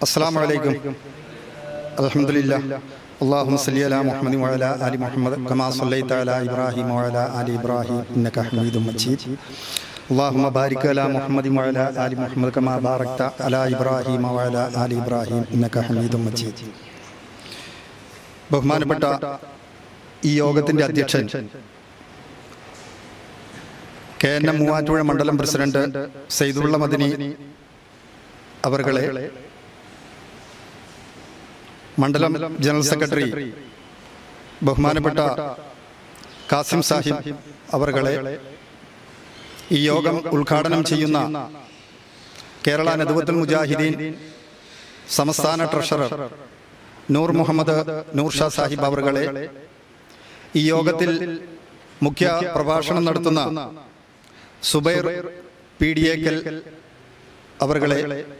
അസ്സാം വലൈക്കും അലഹമുല്ല اللهم صل على محمد وعلى ال محمد كما صليت على ابراهيم وعلى ال ابراهيم انك حميد مجيد اللهم بارك على محمد وعلى ال محمد كما باركت على ابراهيم وعلى ال ابراهيم انك حميد مجيد ബഹുമാനപ്പെട്ട ഈ യോഗത്തിന്റെ അധ്യക്ഷൻ കെ എൻ എം മൂവാറ്റുപുഴ മണ്ഡലം പ്രസിഡന്റ് സൈദുള്ള മദിനി അവർകളെ മണ്ഡലം ജനറൽ സെക്രട്ടറി ബഹുമാനപ്പെട്ട കാസിം സാഹിബ് അവർകളെ ഈ യോഗം ഉദ്ഘാടനം ചെയ്യുന്ന കേരള നദുവത്തുൽ മുജാഹിദീൻ സംസ്ഥാന ട്രഷറർ നൂർ മുഹമ്മദ് നൂർ ഷാ സാഹിബ് അവർകളെ ഈ യോഗത്തിൽ മുഖ്യ പ്രഭാഷണം നടത്തുന്ന സുബൈർ പി ഡി എക്കൽ അവർകളെ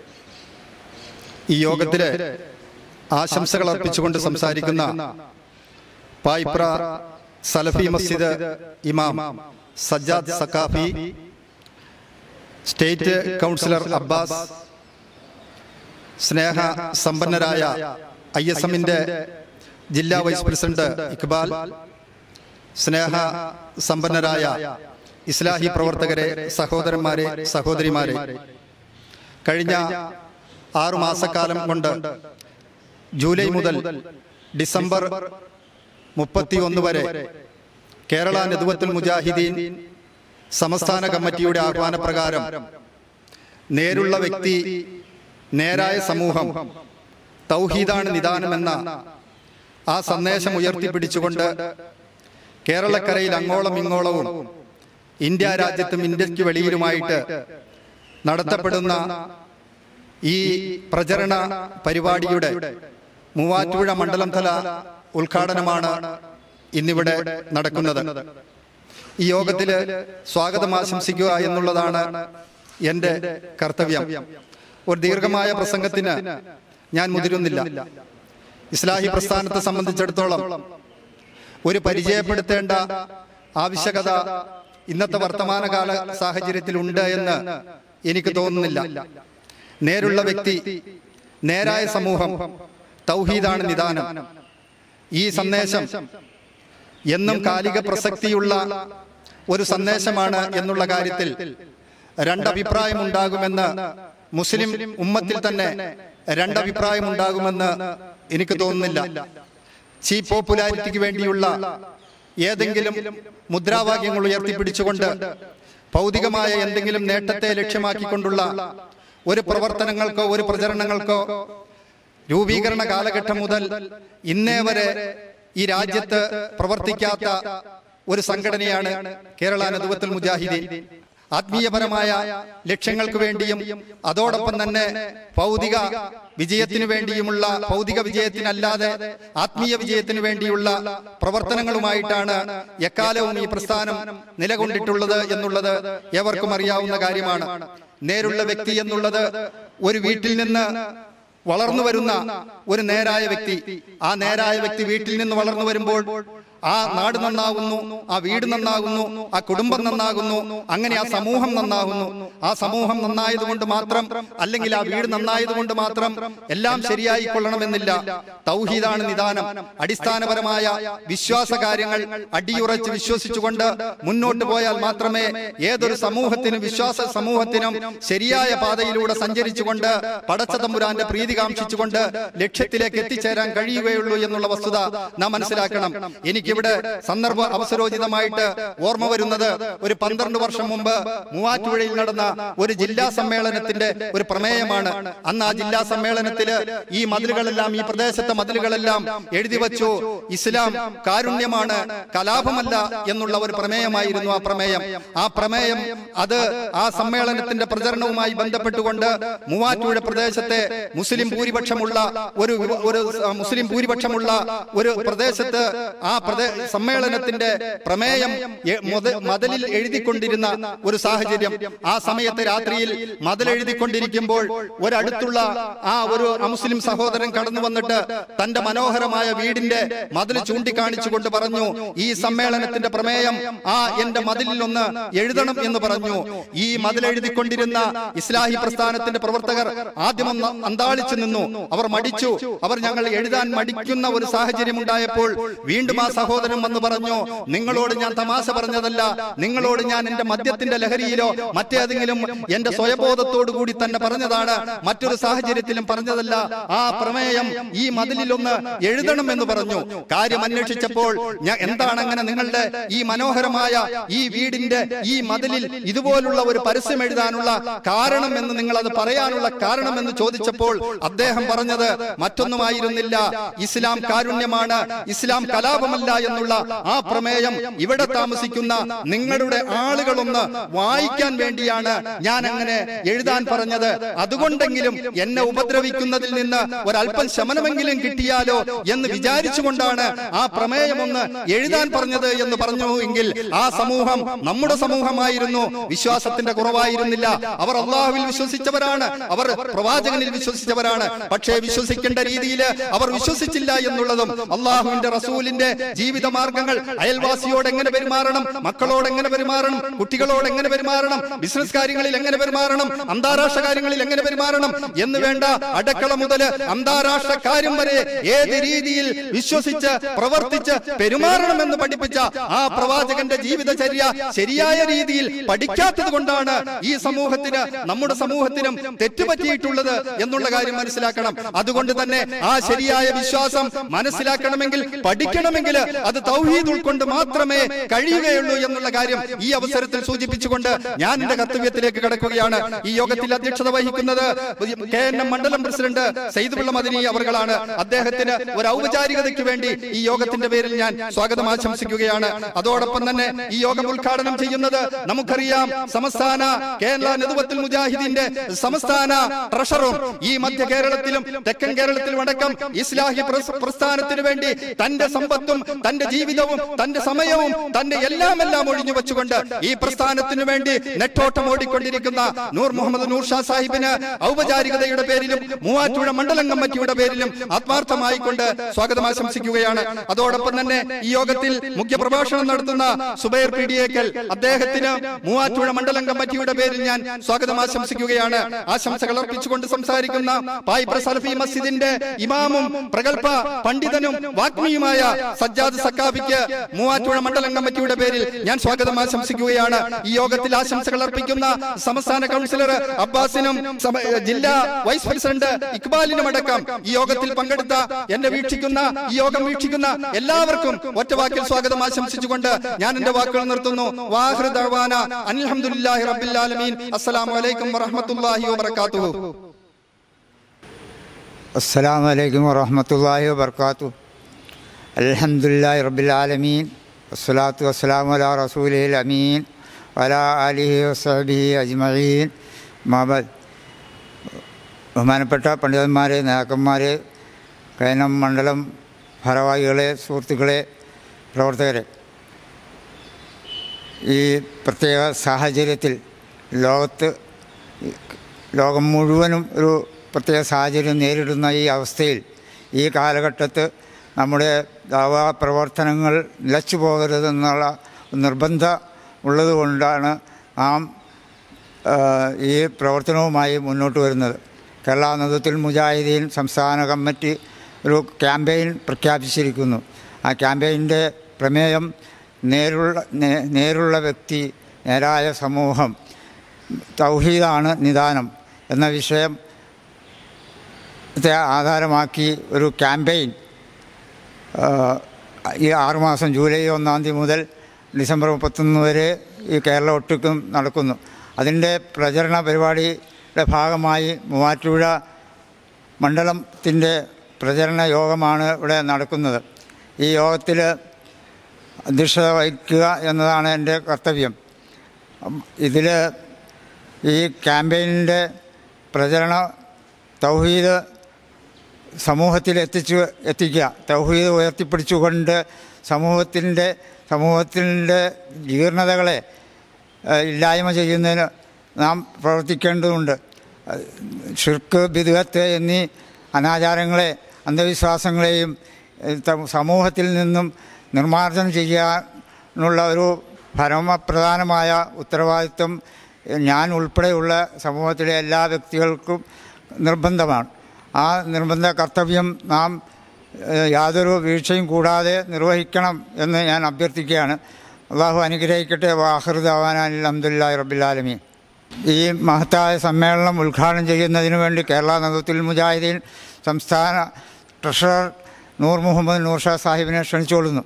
ഈ യോഗത്തിലെ ആശംസകൾ അർപ്പിച്ചുകൊണ്ട് സംസാരിക്കുന്ന പായ്പ്ര സലഫി മസ്ജിദ് ഇമാം സജ്ജാദ് സക്കാഫി സ്റ്റേറ്റ് കൗൺസിലർ അബ്ബാസ് സ്നേഹ സമ്പന്നരായ ഐ എസ് എമ്മിന്റെ ജില്ലാ വൈസ് പ്രസിഡന്റ് ഇക്ബാൽ സ്നേഹ സമ്പന്നരായ ഇസ്ലാഹി പ്രവർത്തകരെ സഹോദരന്മാരെ സഹോദരിമാരെ കഴിഞ്ഞ ആറു മാസക്കാലം കൊണ്ട് ജൂലൈ മുതൽ ഡിസംബർ മുപ്പത്തിയൊന്ന് വരെ കേരള നെതുവത്തുൽ മുജാഹിദീൻ സംസ്ഥാന കമ്മിറ്റിയുടെ ആഹ്വാനപ്രകാരം നേരുള്ള വ്യക്തി നേരായ സമൂഹം തൗഹീദാണ് നിദാനമെന്ന ആ സന്ദേശം ഉയർത്തിപ്പിടിച്ചുകൊണ്ട് കേരളക്കരയിൽ അങ്ങോളം ഇങ്ങോളവും ഇന്ത്യ രാജ്യത്തും ഇന്ത്യക്ക് വെളിയിലുമായിട്ട് നടത്തപ്പെടുന്ന ഈ പ്രചരണ പരിപാടിയുടെ മൂവാറ്റുപുഴ മണ്ഡലം തല ഉദ്ഘാടനമാണ് ഇന്നിവിടെ നടക്കുന്നത് ഈ യോഗത്തിൽ സ്വാഗതം ആശംസിക്കുക എന്നുള്ളതാണ് എൻ്റെ കർത്തവ്യം ഒരു ദീർഘമായ പ്രസംഗത്തിന് ഞാൻ മുതിരുന്നില്ല ഇസ്ലാഹി പ്രസ്ഥാനത്തെ സംബന്ധിച്ചിടത്തോളം ഒരു പരിചയപ്പെടുത്തേണ്ട ആവശ്യകത ഇന്നത്തെ വർത്തമാനകാല സാഹചര്യത്തിൽ ഉണ്ട് എന്ന് എനിക്ക് തോന്നുന്നില്ല നേരുള്ള വ്യക്തി നേരായ സമൂഹം തൗഹീദാണ് നിദാനം ഈ സന്ദേശം എന്നും കാലിക പ്രസക്തിയുള്ള ഒരു സന്ദേശമാണ് എന്നുള്ള കാര്യത്തിൽ രണ്ടഭിപ്രായം ഉണ്ടാകുമെന്ന് മുസ്ലിം ഉമ്മത്തിൽ തന്നെ രണ്ടഭിപ്രായം ഉണ്ടാകുമെന്ന് എനിക്ക് തോന്നുന്നില്ല ചീപ്പ് പോപ്പുലാരിറ്റിക്ക് വേണ്ടിയുള്ള ഏതെങ്കിലും മുദ്രാവാക്യങ്ങൾ ഉയർത്തിപ്പിടിച്ചുകൊണ്ട് ഭൗതികമായ എന്തെങ്കിലും നേട്ടത്തെ ലക്ഷ്യമാക്കിക്കൊണ്ടുള്ള ഒരു പ്രവർത്തനങ്ങൾക്കോ ഒരു പ്രചരണങ്ങൾക്കോ രൂപീകരണ കാലഘട്ടം മുതൽ ഇന്നേ വരെ ഈ രാജ്യത്ത് പ്രവർത്തിക്കാത്ത ഒരു സംഘടനയാണ് കേരള നദുവത്തുൽ മുജാഹിദീൻ ആത്മീയപരമായ ലക്ഷ്യങ്ങൾക്ക് വേണ്ടിയും അതോടൊപ്പം തന്നെ ഭൗതിക വിജയത്തിനു വേണ്ടിയുമുള്ള ഭൗതിക വിജയത്തിനല്ലാതെ ആത്മീയ വിജയത്തിനു വേണ്ടിയുള്ള പ്രവർത്തനങ്ങളുമായിട്ടാണ് എക്കാലവും ഈ പ്രസ്ഥാനം നിലകൊണ്ടിട്ടുള്ളത് എന്നുള്ളത് ഏവർക്കും അറിയാവുന്ന കാര്യമാണ് നേരുള്ള വ്യക്തി എന്നുള്ളത് ഒരു വീട്ടിൽ നിന്ന് വളർന്നു വരുന്ന ഒരു നേരായ വ്യക്തി ആ നേരായ വ്യക്തി വീട്ടിൽ നിന്ന് വളർന്നു വരുമ്പോൾ ആ നാട് നന്നാകുന്നു ആ വീട് നന്നാകുന്നു ആ കുടുംബം നന്നാകുന്നു അങ്ങനെ ആ സമൂഹം നന്നാകുന്നു ആ സമൂഹം നന്നായത് കൊണ്ട് മാത്രം അല്ലെങ്കിൽ ആ വീട് നന്നായത് കൊണ്ട് മാത്രം എല്ലാം ശരിയായി കൊള്ളണമെന്നില്ല തൗഹീദാണ് നിദാനം അടിസ്ഥാനപരമായ വിശ്വാസ കാര്യങ്ങൾ അടിയുറച്ച് വിശ്വസിച്ചുകൊണ്ട് മുന്നോട്ട് പോയാൽ മാത്രമേ ഏതൊരു സമൂഹത്തിനും വിശ്വാസ സമൂഹത്തിനും ശരിയായ പാതയിലൂടെ സഞ്ചരിച്ചുകൊണ്ട് പടച്ച തമ്പുരാന്റെ പ്രീതി കാംക്ഷിച്ചുകൊണ്ട് ലക്ഷ്യത്തിലേക്ക് എത്തിച്ചേരാൻ കഴിയുകയുള്ളൂ എന്നുള്ള വസ്തുത നാം മനസ്സിലാക്കണം എനിക്കിവിടെ സന്ദർഭ അവസരോചിതമായിട്ട് ഓർമ്മ വരുന്നത് ഒരു പന്ത്രണ്ട് വർഷം മുമ്പ് മൂവാറ്റുപുഴയിൽ നടന്ന ഒരു ജില്ലാ സമ്മേളനത്തിന്റെ ഒരു പ്രമേയമാണ് അന്ന് ആ ജില്ലാ സമ്മേളനത്തില് ഈ മതിലുകളെല്ലാം ഈ പ്രദേശത്തെ മതിലുകളെല്ലാം എഴുതി വച്ചു ഇസ്ലാം കാരുണ്യമാണ് കലാപമല്ല എന്നുള്ള ഒരു പ്രമേയമായിരുന്നു ആ പ്രമേയം ആ പ്രമേയം അത് ആ സമ്മേളനത്തിന്റെ പ്രചരണവുമായി ബന്ധപ്പെട്ടുകൊണ്ട് മൂവാറ്റുപുഴ പ്രദേശത്തെ മുസ്ലിം ഭൂരിപക്ഷമുള്ള ഒരു ഒരു മുസ്ലിം ഭൂരിപക്ഷമുള്ള ഒരു പ്രദേശത്ത് ആ പ്രദേശ പ്രദേ- സമ്മേളനത്തിന്റെ പ്രമേയം എ- മുത- മതിലിൽ എഴുതിക്കൊണ്ടിരുന്ന ഒരു സാഹചര്യം ആ സമയത്ത് രാത്രിയിൽ മതിൽ എഴുതിക്കൊണ്ടിരിക്കുമ്പോൾ ഒരടുത്തുള്ള ആ ഒരു അമുസ്ലിം സഹോദരൻ കടന്നു വന്നിട്ട് തന്റെ മനോഹരമായ വീടിന്റെ മതിൽ ചൂണ്ടിക്കാണിച്ചുകൊണ്ട് പറഞ്ഞു ഈ സമ്മേളനത്തിന്റെ പ്രമേയം ആ എന്റെ മതിലിൽ ഒന്ന് എഴുതണം എന്ന് പറഞ്ഞു ഈ മതിൽ എഴുതിക്കൊണ്ടിരുന്ന ഇസ്ലാഹി പ്രസ്ഥാനത്തിന്റെ പ്രവർത്തകർ ആദ്യം ഒന്ന് അന്താളിച്ചു നിന്നു അവർ മടിച്ചു അവർ ഞങ്ങൾ എഴുതാൻ മടിക്കുന്ന ഒരു സാഹചര്യം ഉണ്ടായപ്പോൾ വീണ്ടും ആ സഹോദരൻ വന്ന് പറഞ്ഞു നിങ്ങളോട് ഞാൻ തമാശ പറഞ്ഞതല്ല നിങ്ങളോട് ഞാൻ എന്റെ മദ്യത്തിന്റെ ലഹരിയിലോ മറ്റേതെങ്കിലും എന്റെ സ്വയബോധത്തോടു കൂടി തന്നെ പറഞ്ഞതാണ് മറ്റൊരു സാഹചര്യത്തിലും പറഞ്ഞതല്ല ആ പ്രമേയം ഈ മതിലിലൊന്ന് എഴുതണം എന്ന് പറഞ്ഞു കാര്യം അന്വേഷിച്ചപ്പോൾ ഞാൻ എന്താണ് അങ്ങനെ നിങ്ങളുടെ ഈ മനോഹരമായ ഈ വീടിന്റെ ഈ മതിലിൽ ഇതുപോലുള്ള ഒരു പരസ്യം എഴുതാനുള്ള കാരണം എന്ന് നിങ്ങൾ അത് പറയാനുള്ള കാരണം എന്ന് ചോദിച്ചപ്പോൾ അദ്ദേഹം പറഞ്ഞത് മറ്റൊന്നുമായിരുന്നില്ല ഇസ്ലാം കാരുണ്യമാണ് ഇസ്ലാം കലാപമല്ല എന്നുള്ള ആ പ്രമേയം ഇവിടെ താമസിക്കുന്ന നിങ്ങളുടെ ആളുകളൊന്ന് വായിക്കാൻ വേണ്ടിയാണ് ഞാൻ അങ്ങനെ എഴുതാൻ പറഞ്ഞത് അതുകൊണ്ടെങ്കിലും എന്നെ ഉപദ്രവിക്കുന്നതിൽ നിന്ന് ഒരല്പം ശമനമെങ്കിലും കിട്ടിയാലോ എന്ന് വിചാരിച്ചുകൊണ്ടാണ് ആ പ്രമേയം ഒന്ന് എഴുതാൻ പറഞ്ഞത് എന്ന് പറഞ്ഞു എങ്കിൽ ആ സമൂഹം നമ്മുടെ സമൂഹമായിരുന്നു വിശ്വാസത്തിന്റെ കുറവായിരുന്നില്ല അവർ അള്ളാഹുവിൽ വിശ്വസിച്ചവരാണ് അവർ പ്രവാചകനിൽ വിശ്വസിച്ചവരാണ് പക്ഷേ വിശ്വസിക്കേണ്ട രീതിയിൽ അവർ വിശ്വസിച്ചില്ല എന്നുള്ളതും അള്ളാഹുവിന്റെ റസൂലിന്റെ ജീവിത മാർഗങ്ങൾ അയൽവാസിയോട് എങ്ങനെ പെരുമാറണം മക്കളോട് എങ്ങനെ പെരുമാറണം കുട്ടികളോട് എങ്ങനെ പെരുമാറണം ബിസിനസ് കാര്യങ്ങളിൽ എങ്ങനെ പെരുമാറണം അന്താരാഷ്ട്ര കാര്യങ്ങളിൽ എങ്ങനെ പെരുമാറണം എന്ന് വേണ്ട അടുക്കള മുതൽ അന്താരാഷ്ട്ര കാര്യം വരെ ഏത് രീതിയിൽ വിശ്വസിച്ച് പ്രവർത്തിച്ച് പെരുമാറണമെന്ന് പഠിപ്പിച്ച ആ പ്രവാചകന്റെ ജീവിതചര്യ ശരിയായ രീതിയിൽ പഠിക്കാത്തത് കൊണ്ടാണ് ഈ സമൂഹത്തിന് നമ്മുടെ സമൂഹത്തിനും തെറ്റുപറ്റിയിട്ടുള്ളത് എന്നുള്ള കാര്യം മനസ്സിലാക്കണം അതുകൊണ്ട് തന്നെ ആ ശരിയായ വിശ്വാസം മനസ്സിലാക്കണമെങ്കിൽ പഠിക്കണമെങ്കിൽ അത് തൗഹീദ് ഉൾക്കൊണ്ട് മാത്രമേ കഴിയുകയുള്ളൂ എന്നുള്ള കാര്യം ഈ അവസരത്തിൽ സൂചിപ്പിച്ചുകൊണ്ട് ഞാൻ എന്റെ കർത്തവ്യത്തിലേക്ക് കടക്കുകയാണ് ഈ യോഗത്തിൽ അധ്യക്ഷത വഹിക്കുന്നത് കെ എൻ എം മണ്ഡലം പ്രസിഡന്റ് സെയ്തുള്ള മദിനി അവർകളാണ് അദ്ദേഹത്തിന് ഒരു ഔപചാരികതയ്ക്ക് വേണ്ടി ഈ യോഗത്തിന്റെ പേരിൽ ഞാൻ സ്വാഗതം ആശംസിക്കുകയാണ് അതോടൊപ്പം തന്നെ ഈ യോഗം ഉദ്ഘാടനം ചെയ്യുന്നത് നമുക്കറിയാം സംസ്ഥാന കേരള നെതുവത്തിൽ മുജാഹിദിന്റെ സംസ്ഥാന ട്രഷറും ഈ മധ്യ കേരളത്തിലും തെക്കൻ കേരളത്തിലും അടക്കം ഇസ്ലാഹി പ്രസ്- പ്രസ്ഥാനത്തിന് വേണ്ടി തന്റെ സമ്പത്തും തന്റെ ജീവിതവും തന്റെ സമയവും തന്റെ എല്ലാം എല്ലാം ഒഴിഞ്ഞു വെച്ചുകൊണ്ട് ഈ പ്രസ്ഥാനത്തിന് വേണ്ടി നെട്ടോട്ടം ഓടിക്കൊണ്ടിരിക്കുന്ന നൂർ മുഹമ്മദ് നൂർ ഷാ സാഹിബിന് ഔപചാരികതയുടെ പേരിലും മൂവാറ്റുപുഴ മണ്ഡലം കമ്മിറ്റിയുടെ പേരിലും ആത്മാർത്ഥമായി കൊണ്ട് സ്വാഗതം ആശംസിക്കുകയാണ് അതോടൊപ്പം തന്നെ ഈ യോഗത്തിൽ മുഖ്യ പ്രഭാഷണം നടത്തുന്ന സുബൈർ പി ഡി എക്കൽ അദ്ദേഹത്തിന് മൂവാറ്റുപുഴ മണ്ഡലം കമ്മിറ്റിയുടെ പേരിൽ ഞാൻ സ്വാഗതം ആശംസിക്കുകയാണ് ആശംസകൾ അർപ്പിച്ചുകൊണ്ട് സംസാരിക്കുന്ന പായിപ്ര സലഫി മസ്ജിദിന്റെ ഇമാമും പ്രഗത്ഭ പണ്ഡിതനും വാഗ്മിയുമായ സജ്ജാദ് സക്കാബിക്ക് മൂവാറ്റുപുഴ മണ്ഡലം കമ്മിറ്റിയുടെ പേരിൽ ഞാൻ സ്വാഗതം ആശംസിക്കുകയാണ് ഈ യോഗത്തിൽ ആശംസകൾ അർപ്പിക്കുന്ന സംസ്ഥാന കൗൺസിലർ അബ്ബാസിനും സമ- ജില്ലാ വൈസ് പ്രസിഡന്റ് ഇക്ബാലിനും അടക്കം ഈ യോഗത്തിൽ പങ്കെടുത്ത എന്നെ വീക്ഷിക്കുന്ന ഈ യോഗം വീക്ഷിക്കുന്ന എല്ലാവർക്കും ഒറ്റവാക്കിൽ സ്വാഗതം ആശംസിച്ചുകൊണ്ട് ഞാൻ എന്റെ വാക്കുകൾ നിർത്തുന്നു വാഹൃ ദഅ്വാന അൽഹംദുലില്ലാഹി റബ്ബിൽ ആലമീൻ അസ്സലാമു അലൈക്കും വറഹ്മത്തുള്ളാഹി വബറകാതുഹു السلام عليكم ورحمة الله وبركاته الحمد لله رب العالمين والصلاة والسلام على رسوله الأمين وعلى آله وصحبه أجمعين ما بعد ബഹുമാനപ്പെട്ട പണ്ഡിതന്മാരെ നേതാക്കന്മാരെ കയനം മണ്ഡലം ഭാരവാഹികളെ സുഹൃത്തുക്കളെ പ്രവർത്തകരെ ഈ പ്രത്യേക സാഹചര്യത്തിൽ ലോകത്ത് ലോകം മുഴുവനും ഒരു പ്രത്യേക സാഹചര്യം നേരിടുന്ന ഈ അവസ്ഥയിൽ ഈ കാലഘട്ടത്ത് നമ്മുടെ ദാവാ പ്രവർത്തനങ്ങൾ നിലച്ചു പോകരുതെന്നുള്ള നിർബന്ധം ഉള്ളതുകൊണ്ടാണ് നാം ആ, ഈ പ്രവർത്തനവുമായി മുന്നോട്ട് വരുന്നത് കേരള നേതൃത്വത്തിൽ മുജാഹിദീൻ സംസ്ഥാന കമ്മിറ്റി ഒരു ക്യാമ്പയിൻ പ്രഖ്യാപിച്ചിരിക്കുന്നു ആ ക്യാമ്പയിൻ്റെ പ്രമേയം നേരുള്ള നേ- നേരുള്ള വ്യക്തി നേരായ സമൂഹം തൗഹീദാണ് നിദാനം എന്ന വിഷയം ത്തെ ആധാരമാക്കി ഒരു ക്യാമ്പയിൻ ആ, ഈ ആറുമാസം ജൂലൈ ഒന്നാം തീയതി മുതൽ ഡിസംബർ മുപ്പത്തൊന്ന് വരെ ഈ കേരളം ഒട്ടുക്കും നടക്കുന്നു അതിൻ്റെ പ്രചരണ പരിപാടിയുടെ ഭാഗമായി മൂവാറ്റുപുഴ മണ്ഡലത്തിൻ്റെ പ്രചരണ യോഗമാണ് ഇവിടെ നടക്കുന്നത് ഈ യോഗത്തിൽ അധ്യക്ഷത വഹിക്കുക എന്നതാണ് എൻ്റെ കർത്തവ്യം ഇതിൽ ഈ ക്യാമ്പയിനിൻ്റെ പ്രചരണ തൗഹീദ് സമൂഹത്തിൽ എത്തിച്ചു എത്തിക്കുക തൗഹീദ് ഉയർത്തിപ്പിടിച്ചുകൊണ്ട് സമൂഹത്തിൻ്റെ സമൂഹത്തിൻ്റെ ജീർണതകളെ ഏഹ്, ഇല്ലായ്മ ചെയ്യുന്നതിന് നാം പ്രവർത്തിക്കേണ്ടതുണ്ട് അഹ് ഷിർക്ക് ബിദുഹത്ത് എന്നീ അനാചാരങ്ങളെ അന്ധവിശ്വാസങ്ങളെയും ഏഹ്, ത- സമൂഹത്തിൽ നിന്നും നിർമ്മാർജ്ജനം ചെയ്യാനുള്ള ഒരു പരമപ്രധാനമായ ഉത്തരവാദിത്വം ഏഹ്, ഞാൻ ഉൾപ്പെടെയുള്ള സമൂഹത്തിലെ എല്ലാ വ്യക്തികൾക്കും നിർബന്ധമാണ് ആ നിർബന്ധ കർത്തവ്യം നാം ഏഹ്, യാതൊരു വീഴ്ചയും കൂടാതെ നിർവഹിക്കണം എന്ന് ഞാൻ അഭ്യർത്ഥിക്കുകയാണ് അള്ളാഹു അനുഗ്രഹിക്കട്ടെ വാഹൃദാവാനിൽ അഹമ്മദില്ലാ റബ്ബിലാലമീൻ ഈ മഹത്തായ സമ്മേളനം ഉദ്ഘാടനം ചെയ്യുന്നതിന് വേണ്ടി കേരള നേതൃത്വത്തിൽ മുജാഹിദീൻ സംസ്ഥാന ട്രഷറർ നൂർ മുഹമ്മദ് നൂർ ഷാ സാഹിബിനെ ക്ഷണിച്ചുകൊള്ളുന്നു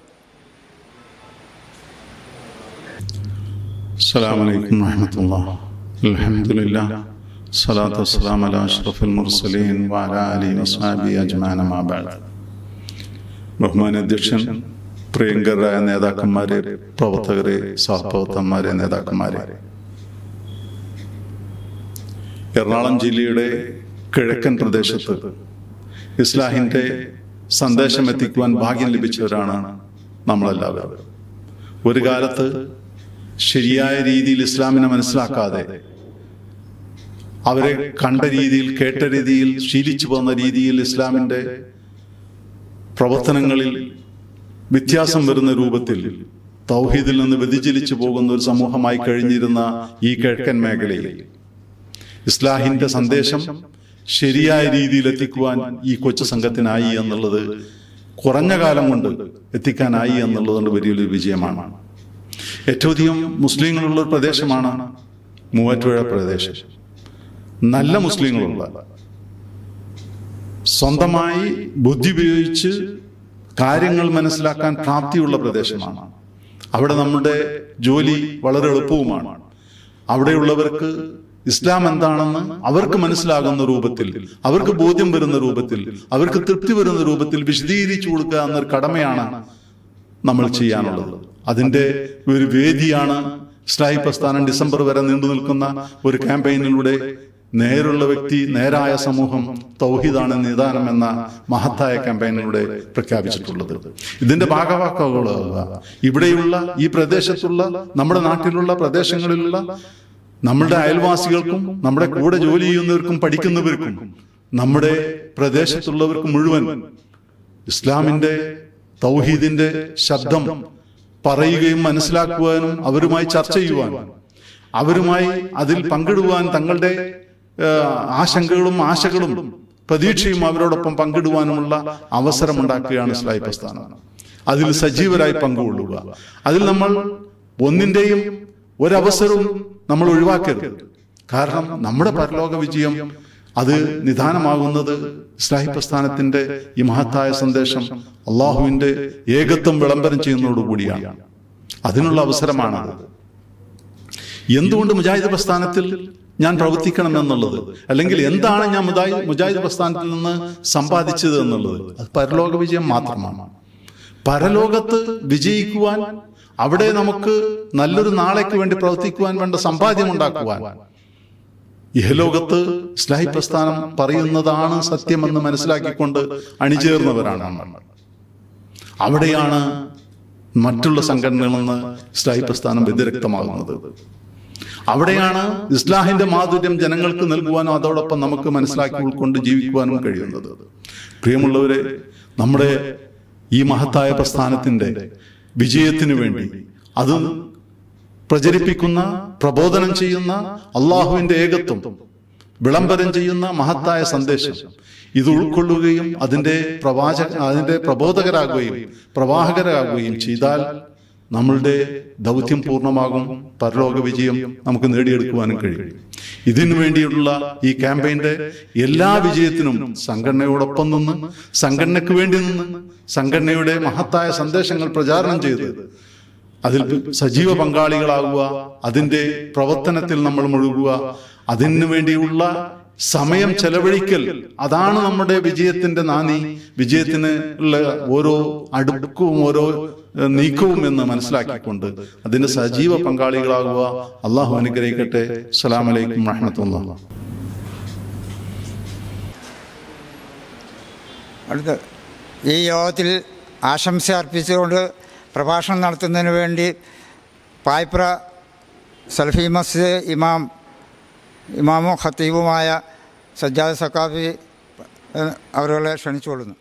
السلام عليكم ورحمة الله الحمد لله الصلاة والسلام على أشرف المرسلين وعلى آله وصحبه أجمعين ما بعد ബഹുമാന അധ്യക്ഷൻ പ്രിയങ്കരായ നേതാക്കന്മാരെ പ്രവർത്തകരെ സഹപ്രവർത്തകന്മാരെ നേതാക്കന്മാരെ എറണാകുളം ജില്ലയുടെ കിഴക്കൻ പ്രദേശത്ത് ഇസ്ലാഹിന്റെ സന്ദേശം എത്തിക്കുവാൻ ഭാഗ്യം ലഭിച്ചവരാണ് നമ്മളെല്ലാവരും ഒരു കാലത്ത് ശരിയായ രീതിയിൽ ഇസ്ലാമിനെ മനസ്സിലാക്കാതെ അവരെ കണ്ട രീതിയിൽ കേട്ട രീതിയിൽ ശീലിച്ചു പോന്ന രീതിയിൽ ഇസ്ലാമിന്റെ പ്രവർത്തനങ്ങളിൽ വ്യത്യാസം വരുന്ന രൂപത്തിൽ തൗഹീദിൽ നിന്ന് വ്യതിചലിച്ചു പോകുന്ന ഒരു സമൂഹമായി കഴിഞ്ഞിരുന്ന ഈ കിഴക്കൻ മേഖലയിൽ ഇസ്ലാഹിന്റെ സന്ദേശം ശരിയായ രീതിയിൽ എത്തിക്കുവാൻ ഈ കൊച്ചു സംഘത്തിനായി എന്നുള്ളത് കുറഞ്ഞ കാലം കൊണ്ട് എത്തിക്കാനായി എന്നുള്ളത് വലിയൊരു വിജയമാണ് ഏറ്റവും അധികം മുസ്ലിങ്ങളുള്ള ഒരു പ്രദേശമാണ് മൂവാറ്റുപുഴ പ്രദേശം നല്ല മുസ്ലിങ്ങളുള്ള സ്വന്തമായി ബുദ്ധി ഉപയോഗിച്ച് കാര്യങ്ങൾ മനസ്സിലാക്കാൻ പ്രാപ്തിയുള്ള പ്രദേശമാണ് അവിടെ നമ്മുടെ ജോലി വളരെ എളുപ്പവുമാണ് അവിടെയുള്ളവർക്ക് ഇസ്ലാം എന്താണെന്ന് അവർക്ക് മനസ്സിലാകുന്ന രൂപത്തിൽ അവർക്ക് ബോധ്യം വരുന്ന രൂപത്തിൽ അവർക്ക് തൃപ്തി വരുന്ന രൂപത്തിൽ വിശദീകരിച്ചു കൊടുക്കുക എന്നൊരു കടമയാണ് നമ്മൾ ചെയ്യാനുള്ളത് അതിന്റെ ഒരു വേദിയാണ് ഇസ്ലാഹി പ്രസ്ഥാനം ഡിസംബർ വരെ നീണ്ടു നിൽക്കുന്ന ഒരു ക്യാമ്പയിനിലൂടെ നേരുള്ള വ്യക്തി നേരായ സമൂഹം തൗഹീദാണ് നിദാനം എന്ന മഹത്തായ ക്യാമ്പയിനിലൂടെ പ്രഖ്യാപിച്ചിട്ടുള്ളത് ഇതിന്റെ ഭാഗവാക്കുകളാവുക ഇവിടെയുള്ള ഈ പ്രദേശത്തുള്ള നമ്മുടെ നാട്ടിലുള്ള പ്രദേശങ്ങളിലുള്ള നമ്മുടെ അയൽവാസികൾക്കും നമ്മുടെ കൂടെ ജോലി ചെയ്യുന്നവർക്കും പഠിക്കുന്നവർക്കും നമ്മുടെ പ്രദേശത്തുള്ളവർക്ക് മുഴുവൻ ഇസ്ലാമിന്റെ തൗഹീദിന്റെ ശബ്ദം പറയുകയും മനസ്സിലാക്കുവാനും അവരുമായി ചർച്ച ചെയ്യുവാനും അവരുമായി അതിൽ പങ്കിടുവാൻ തങ്ങളുടെ ആ, ആശങ്കകളും ആശകളും പ്രതീക്ഷയും അവരോടൊപ്പം പങ്കിടുവാനുമുള്ള അവസരമുണ്ടാക്കുകയാണ് ഇസ്ലാഹി പ്രസ്ഥാനം അതിൽ സജീവരായി പങ്കുകൊള്ളുക അതിൽ നമ്മൾ ഒന്നിന്റെയും ഒരവസരവും നമ്മൾ ഒഴിവാക്കരുത് കാരണം നമ്മുടെ പരലോക വിജയം അത് നിദാനമാകുന്നത് ഇസ്ലാഹി പ്രസ്ഥാനത്തിന്റെ ഈ മഹത്തായ സന്ദേശം അള്ളാഹുവിന്റെ ഏകത്വം വിളംബരം ചെയ്യുന്നതോടുകൂടിയാണ് അതിനുള്ള അവസരമാണത് എന്തുകൊണ്ട് മുജാഹിദ് പ്രസ്ഥാനത്തിൽ ഞാൻ പ്രവർത്തിക്കണം എന്നുള്ളത് അല്ലെങ്കിൽ എന്താണ് ഞാൻ മുജാഹിദ് മുജാഹിദ് പ്രസ്ഥാനത്തിൽ നിന്ന് സമ്പാദിച്ചത് എന്നുള്ളത് അത് പരലോക വിജയം മാത്രമാണ് പരലോകത്ത് വിജയിക്കുവാൻ അവിടെ നമുക്ക് നല്ലൊരു നാളേക്ക് വേണ്ടി പ്രവർത്തിക്കുവാൻ വേണ്ട സമ്പാദ്യം ഉണ്ടാക്കുവാൻ ഇഹലോകത്ത് ഇസ്ലാഹി പ്രസ്ഥാനം പറയുന്നതാണ് സത്യമെന്ന് മനസ്സിലാക്കിക്കൊണ്ട് അണിചേർന്നവരാണ് നമ്മൾ അവിടെയാണ് മറ്റുള്ള സംഘടനകളിൽ നിന്ന് ഇസ്ലാഹി പ്രസ്ഥാനം വ്യതിരക്തമാകുന്നത് അവിടെയാണ് ഇസ്ലാഹിന്റെ മാധുര്യം ജനങ്ങൾക്ക് നൽകുവാനും അതോടൊപ്പം നമുക്ക് മനസ്സിലാക്കി ഉൾക്കൊണ്ട് ജീവിക്കുവാനും കഴിയുന്നത് പ്രിയമുള്ളവരെ നമ്മുടെ ഈ മഹത്തായ പ്രസ്ഥാനത്തിന്റെ വിജയത്തിനു വേണ്ടി അത് പ്രചരിപ്പിക്കുന്ന പ്രബോധനം ചെയ്യുന്ന അള്ളാഹുവിന്റെ ഏകത്വം വിളംബരം ചെയ്യുന്ന മഹത്തായ സന്ദേശം ഇത് ഉൾക്കൊള്ളുകയും അതിന്റെ പ്രവാചക അതിന്റെ പ്രബോധകരാകുകയും പ്രവാഹകരാകുകയും ചെയ്താൽ നമ്മളുടെ ദൗത്യം പൂർണ്ണമാകും പരലോക വിജയം നമുക്ക് നേടിയെടുക്കുവാനും കഴിയും ഇതിനു വേണ്ടിയുള്ള ഈ ക്യാമ്പയിന്റെ എല്ലാ വിജയത്തിനും സംഘടനയോടൊപ്പം നിന്ന് സംഘടനയ്ക്ക് വേണ്ടി നിന്ന് സംഘടനയുടെ മഹത്തായ സന്ദേശങ്ങൾ പ്രചാരണം ചെയ്ത് അതിൽ സജീവ പങ്കാളികളാകുക അതിന്റെ പ്രവർത്തനത്തിൽ നമ്മൾ മുഴുകുക അതിനു വേണ്ടിയുള്ള സമയം ചെലവഴിക്കൽ അതാണ് നമ്മുടെ വിജയത്തിന്റെ നാന്ദി വിജയത്തിന് ഉള്ള ഓരോ അടുക്കവും ഓരോ ഏഹ്, നീക്കവും എന്ന് മനസ്സിലാക്കിക്കൊണ്ട് അതിന്റെ സജീവ പങ്കാളികളാകുക അള്ളാഹു അനുഗ്രഹിക്കട്ടെ അസ്സലാമു അലൈക്കും വറഹ്മത്തുള്ളാഹി അടുത്ത് ഈ യോഗത്തിൽ ആശംസ അർപ്പിച്ചുകൊണ്ട് പ്രഭാഷണം നടത്തുന്നതിന് വേണ്ടി പായ്പ്ര സൽഫി മസ്ജിദ് ഇമാം ഇമാമും ഖത്തീബുമായ സജ്ജാദ് സക്കാഫി ഏഹ്, അവരുകളെ ക്ഷണിച്ചുകൊള്ളുന്നു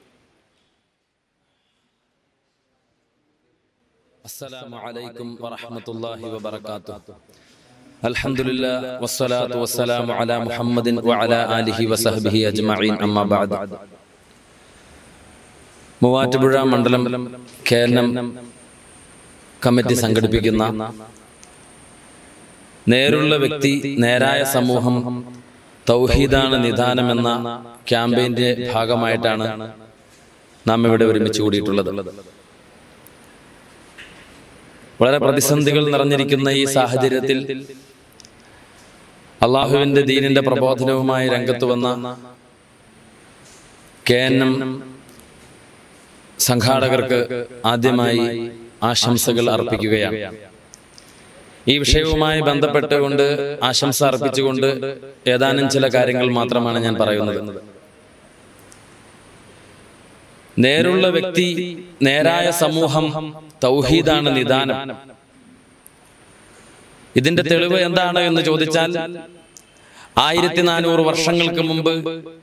السلام عليكم ورحمة الله وبركاته الحمد لله والصلاة والسلام على محمد وعلى آله وصحبه أجمعين أما بعد മൂവാറ്റുപുഴ മണ്ഡലം കേരളം കമ്മിറ്റി സംഘടിപ്പിക്കുന്ന നേരുള്ള വ്യക്തി നേരായ സമൂഹം തൗഹീദാണ് നിദാനമെന്ന ക്യാമ്പയിന്റെ ഭാഗമായിട്ടാണ് നാം ഇവിടെ ഒരുമിച്ച് കൂടിയിട്ടുള്ളത് വളരെ പ്രതിസന്ധികൾ നിറഞ്ഞിരിക്കുന്ന ഈ സാഹചര്യത്തിൽ അള്ളാഹുവിന്റെ ദീനിന്റെ പ്രബോധനവുമായി രംഗത്ത് വന്ന കെ എൻ എം സംഘാടകർക്ക് ആദ്യമായി ആശംസകൾ അർപ്പിക്കുകയാണ് ഈ വിഷയവുമായി ബന്ധപ്പെട്ടുകൊണ്ട് ആശംസ അർപ്പിച്ചുകൊണ്ട് ഏതാനും ചില കാര്യങ്ങൾ മാത്രമാണ് ഞാൻ പറയുന്നത് നേരുള്ള വ്യക്തി നേരായ സമൂഹം തൗഹീദാണ് നിദാനം ഇതിന്റെ തെളിവ് എന്താണ് എന്ന് ചോദിച്ചാൽ ആയിരത്തി നാനൂറ് വർഷങ്ങൾക്ക് മുമ്പ്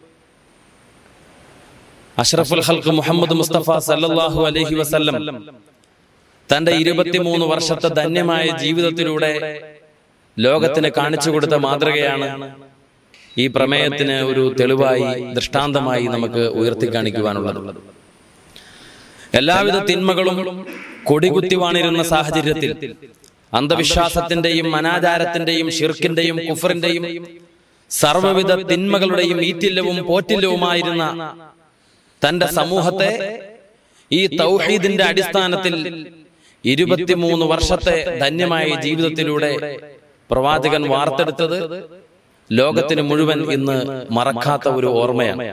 അഷ്റഫുൽ ഹൽക്ക് മുഹമ്മദ് മുസ്തഫ സല്ലല്ലാഹു അലൈഹി വസല്ലം തന്റെ ഇരുപത്തിമൂന്ന് വർഷത്തെ ധന്യമായ ജീവിതത്തിലൂടെ ലോകത്തിന് കാണിച്ചു കൊടുത്ത മാതൃകയാണ് ഈ പ്രമേയത്തിന് ഒരു തെളിവായി ദൃഷ്ടാന്തമായി നമുക്ക് ഉയർത്തി കാണിക്കുവാനുള്ളത് എല്ലാവിധ തിന്മകളും കൊടികുത്തി വാണിരുന്ന സാഹചര്യത്തിൽ അന്ധവിശ്വാസത്തിന്റെയും അനാചാരത്തിന്റെയും ഷിർക്കിന്റെയും കുഫറിന്റെയും സർവ്വവിധ തിന്മകളുടെയും ഈറ്റില്ലവും പോറ്റില്ലവുമായിരുന്ന തന്റെ സമൂഹത്തെ ഈ തൗഹീദിന്റെ അടിസ്ഥാനത്തിൽ ഇരുപത്തിമൂന്ന് വർഷത്തെ ധന്യമായ ജീവിതത്തിലൂടെ പ്രവാചകൻ വാർത്തെടുത്തത് ലോകത്തിന് മുഴുവൻ ഇന്ന് മറക്കാത്ത ഒരു ഓർമ്മയാണ്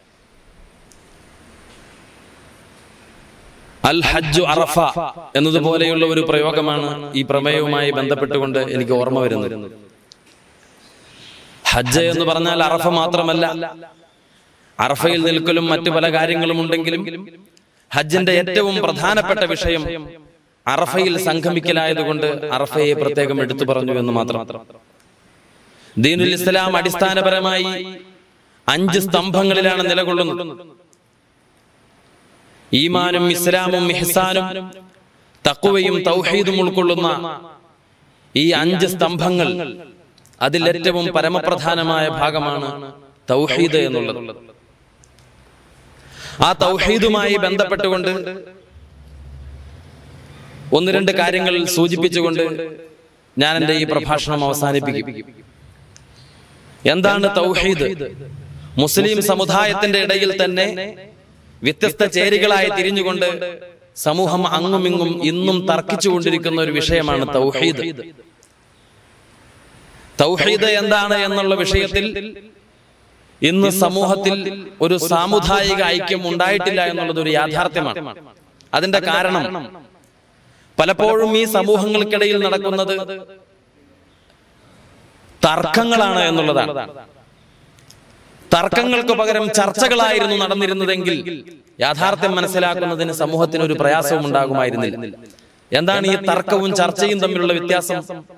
അൽ ഹജ്ജു അറഫ എന്നതുപോലെയുള്ള ഒരു പ്രയോഗമാണ് ഈ പ്രമേയവുമായി ബന്ധപ്പെട്ടുകൊണ്ട് എനിക്ക് ഓർമ്മ വരുന്നത് ഹജ്ജ് എന്ന് പറഞ്ഞാൽ അറഫ മാത്രമല്ല അറഫയിൽ നിൽക്കലും മറ്റു പല കാര്യങ്ങളും ഉണ്ടെങ്കിലും ഹജ്ജിന്റെ ഏറ്റവും പ്രധാനപ്പെട്ട വിഷയം അറഫയിൽ സംഗമിക്കലായതുകൊണ്ട് അറഫയെ പ്രത്യേകം എടുത്തു പറഞ്ഞു എന്ന് മാത്രം ദീനുൽ ഇസ്ലാം അടിസ്ഥാനപരമായി അഞ്ച് സ്തംഭങ്ങളിലാണ് നിലകൊള്ളുന്നത് ഈമാനും ഇസ്ലാമും ഇഹ്സാനും തക്കുവയും തൗഹീദും ഉൾക്കൊള്ളുന്ന ഈ അഞ്ച് സ്തംഭങ്ങൾ അതിൽ ഏറ്റവും പരമപ്രധാനമായ ഭാഗമാണ് തൗഹീദ് എന്നുള്ളത് ആ തൗഹീദുമായി ബന്ധപ്പെട്ടുകൊണ്ട് ഒന്ന് രണ്ട് കാര്യങ്ങൾ സൂചിപ്പിച്ചുകൊണ്ട് ഞാൻ എൻ്റെ ഈ പ്രഭാഷണം അവസാനിപ്പിക്കും എന്താണ് തൗഹീദ് മുസ്ലിം സമുദായത്തിന്റെ ഇടയിൽ തന്നെ വ്യത്യസ്ത ചേരികളായി തിരിഞ്ഞുകൊണ്ട് സമൂഹം അങ്ങുമിങ്ങും ഇന്നും തർക്കിച്ചുകൊണ്ടിരിക്കുന്ന ഒരു വിഷയമാണ് തൗഹീദ് തൗഹീദ് എന്താണ് എന്നുള്ള വിഷയത്തിൽ ഇന്ന് സമൂഹത്തിൽ ഒരു സാമുദായിക ഐക്യം ഉണ്ടായിട്ടില്ല എന്നുള്ളത് ഒരു യാഥാർത്ഥ്യമാണ് അതിന്റെ കാരണം പലപ്പോഴും ഈ സമൂഹങ്ങൾക്കിടയിൽ നടക്കുന്നത് തർക്കങ്ങളാണ് എന്നുള്ളതാണ് തർക്കങ്ങൾക്ക് പകരം ചർച്ചകളായിരുന്നു നടന്നിരുന്നതെങ്കിൽ യാഥാർത്ഥ്യം മനസ്സിലാക്കുന്നതിന് സമൂഹത്തിന് ഒരു പ്രയാസവും ഉണ്ടാകുമായിരുന്നില്ല എന്താണ് ഈ തർക്കവും ചർച്ചയും തമ്മിലുള്ള വ്യത്യാസം